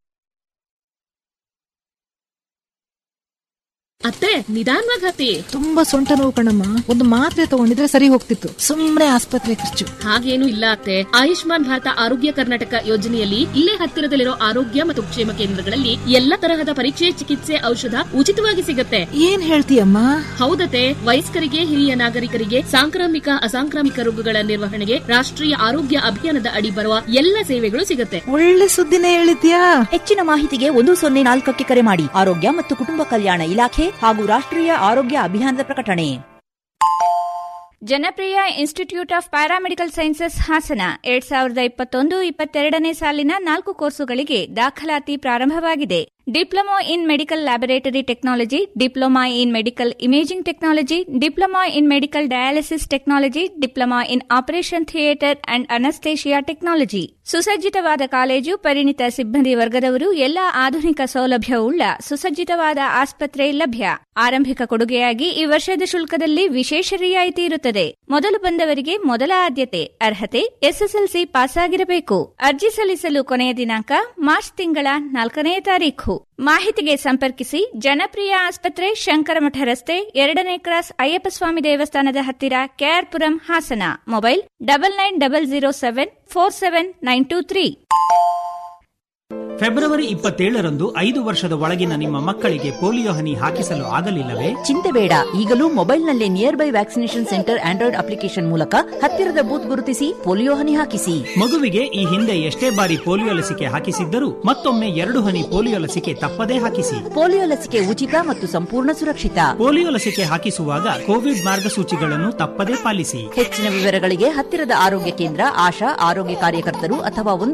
ಅತ್ತೆ ನಿಧಾನವಾಗಿ ಹತ್ತಿ ತುಂಬಾ ಸೊಂಟ ನೋವು ಕಣಮ್ಮ ಒಂದು ಮಾತ್ರೆ ತಗೊಂಡಿದ್ರೆ ಸರಿ ಹೋಗ್ತಿತ್ತು ಸುಮ್ನೆ ಆಸ್ಪತ್ರೆ ಖರ್ಚು ಹಾಗೇನು ಇಲ್ಲ ಅತ್ತೆ ಆಯುಷ್ಮಾನ್ ಭಾರತ ಆರೋಗ್ಯ ಕರ್ನಾಟಕ ಯೋಜನೆಯಲ್ಲಿ ಇಲ್ಲೇ ಹತ್ತಿರದಲ್ಲಿರೋ ಆರೋಗ್ಯ ಮತ್ತು ಕ್ಷೇಮ ಕೇಂದ್ರಗಳಲ್ಲಿ ಎಲ್ಲ ತರಹದ ಪರೀಕ್ಷೆ ಚಿಕಿತ್ಸೆ ಔಷಧ ಉಚಿತವಾಗಿ ಸಿಗುತ್ತೆ ಏನ್ ಹೇಳ್ತೀಯಮ್ಮ ಹೌದತೆ ವಯಸ್ಕರಿಗೆ ಹಿರಿಯ ನಾಗರಿಕರಿಗೆ ಸಾಂಕ್ರಾಮಿಕ ಅಸಾಂಕ್ರಾಮಿಕ ರೋಗಗಳ ನಿರ್ವಹಣೆಗೆ ರಾಷ್ಟ್ರೀಯ ಆರೋಗ್ಯ ಅಭಿಯಾನದ ಅಡಿ ಬರುವ ಎಲ್ಲ ಸೇವೆಗಳು ಸಿಗುತ್ತೆ ಒಳ್ಳೆ ಸುದ್ದಿನೇ ಹೇಳಿದ್ಯಾ ಹೆಚ್ಚಿನ ಮಾಹಿತಿಗೆ ಒಂದು ಸೊನ್ನೆ ನಾಲ್ಕಕ್ಕೆ ಕರೆ ಮಾಡಿ ಆರೋಗ್ಯ ಮತ್ತು ಕುಟುಂಬ ಕಲ್ಯಾಣ ಇಲಾಖೆ ಹಾಗೂ ರಾಷ್ಟ್ರೀಯ ಆರೋಗ್ಯ ಅಭಿಯಾನದ ಪ್ರಕಟಣೆ Janapriya institute of paramedical sciences Hassan ಎರಡ್ ಸಾವಿರದ ಇಪ್ಪತ್ತೊಂದು ಇಪ್ಪತ್ತೆರಡನೇ ಸಾಲಿನ ನಾಲ್ಕು ಕೋರ್ಸುಗಳಿಗೆ ದಾಖಲಾತಿ ಪ್ರಾರಂಭವಾಗಿದೆ diploma in medical laboratory technology diploma in medical imaging technology diploma in medical dialysis technology diploma in operation theatre and anaesthesia technology ಸುಸಜ್ಜಿತವಾದ ಕಾಲೇಜು ಪರಿಣಿತ ಸಿಬ್ಬಂದಿ ವರ್ಗದವರು ಎಲ್ಲಾ ಆಧುನಿಕ ಸೌಲಭ್ಯವುಳ್ಳ ಸುಸಜ್ಜಿತವಾದ ಆಸ್ಪತ್ರೆ ಲಭ್ಯ ಆರಂಭಿಕ ಕೊಡುಗೆಯಾಗಿ ಈ ವರ್ಷದ ಶುಲ್ಕದಲ್ಲಿ ವಿಶೇಷ ರಿಯಾಯಿತಿ ಇರುತ್ತದೆ ಮೊದಲು ಬಂದವರಿಗೆ ಮೊದಲ ಆದ್ಯತೆ ಅರ್ಹತೆ ಎಸ್ಎಸ್ಎಲ್ಸಿ ಪಾಸಾಗಿರಬೇಕು ಅರ್ಜಿ ಸಲ್ಲಿಸಲು ಕೊನೆಯ ದಿನಾಂಕ ಮಾರ್ಚ್ ತಿಂಗಳ ನಾಲ್ಕನೇ ತಾರೀಖು ಮಾಹಿತಿಗೆ ಸಂಪರ್ಕಿಸಿ ಜನಪ್ರಿಯ ಆಸ್ಪತ್ರೆ ಶಂಕರಮಠ ರಸ್ತೆ ಎರಡನೇ ಕ್ರಾಸ್ ಅಯ್ಯಪ್ಪ ಸ್ವಾಮಿ ದೇವಸ್ಥಾನದ ಹತ್ತಿರ KR Puram Hassan mobile double nine double zero seven four seven nine two three February ಇಪ್ಪತ್ತೇಳರಂದು ಐದು ವರ್ಷದ ಒಳಗಿನ ನಿಮ್ಮ ಮಕ್ಕಳಿಗೆ ಪೋಲಿಯೋ ಹನಿ ಹಾಕಿಸಲು ಆಗಲಿಲ್ಲವೇ ಚಿಂತೆ ಬೇಡ ಈಗಲೂ ಮೊಬೈಲ್ನಲ್ಲೇ nearby vaccination centre Android application ಮೂಲಕ ಹತ್ತಿರದ ಬೂತ್ ಗುರುತಿಸಿ ಪೋಲಿಯೋ ಹನಿ ಹಾಕಿಸಿ ಮಗುವಿಗೆ ಈ ಹಿಂದೆ ಎಷ್ಟೇ ಬಾರಿ ಪೋಲಿಯೋ ಲಸಿಕೆ ಹಾಕಿಸಿದ್ದರೂ ಮತ್ತೊಮ್ಮೆ ಎರಡು ಹನಿ ಪೋಲಿಯೋ ಲಸಿಕೆ ತಪ್ಪದೇ ಹಾಕಿಸಿ ಪೋಲಿಯೋ ಲಸಿಕೆ ಉಚಿತ ಮತ್ತು ಸಂಪೂರ್ಣ ಸುರಕ್ಷಿತ ಪೋಲಿಯೋ ಲಸಿಕೆ ಹಾಕಿಸುವಾಗ ಕೋವಿಡ್ ಮಾರ್ಗಸೂಚಿಗಳನ್ನು ತಪ್ಪದೇ ಪಾಲಿಸಿ ಹೆಚ್ಚಿನ ವಿವರಗಳಿಗೆ ಹತ್ತಿರದ ಆರೋಗ್ಯ ಕೇಂದ್ರ ಆಶಾ ಆರೋಗ್ಯ ಕಾರ್ಯಕರ್ತರು ಅಥವಾ ಒಂದು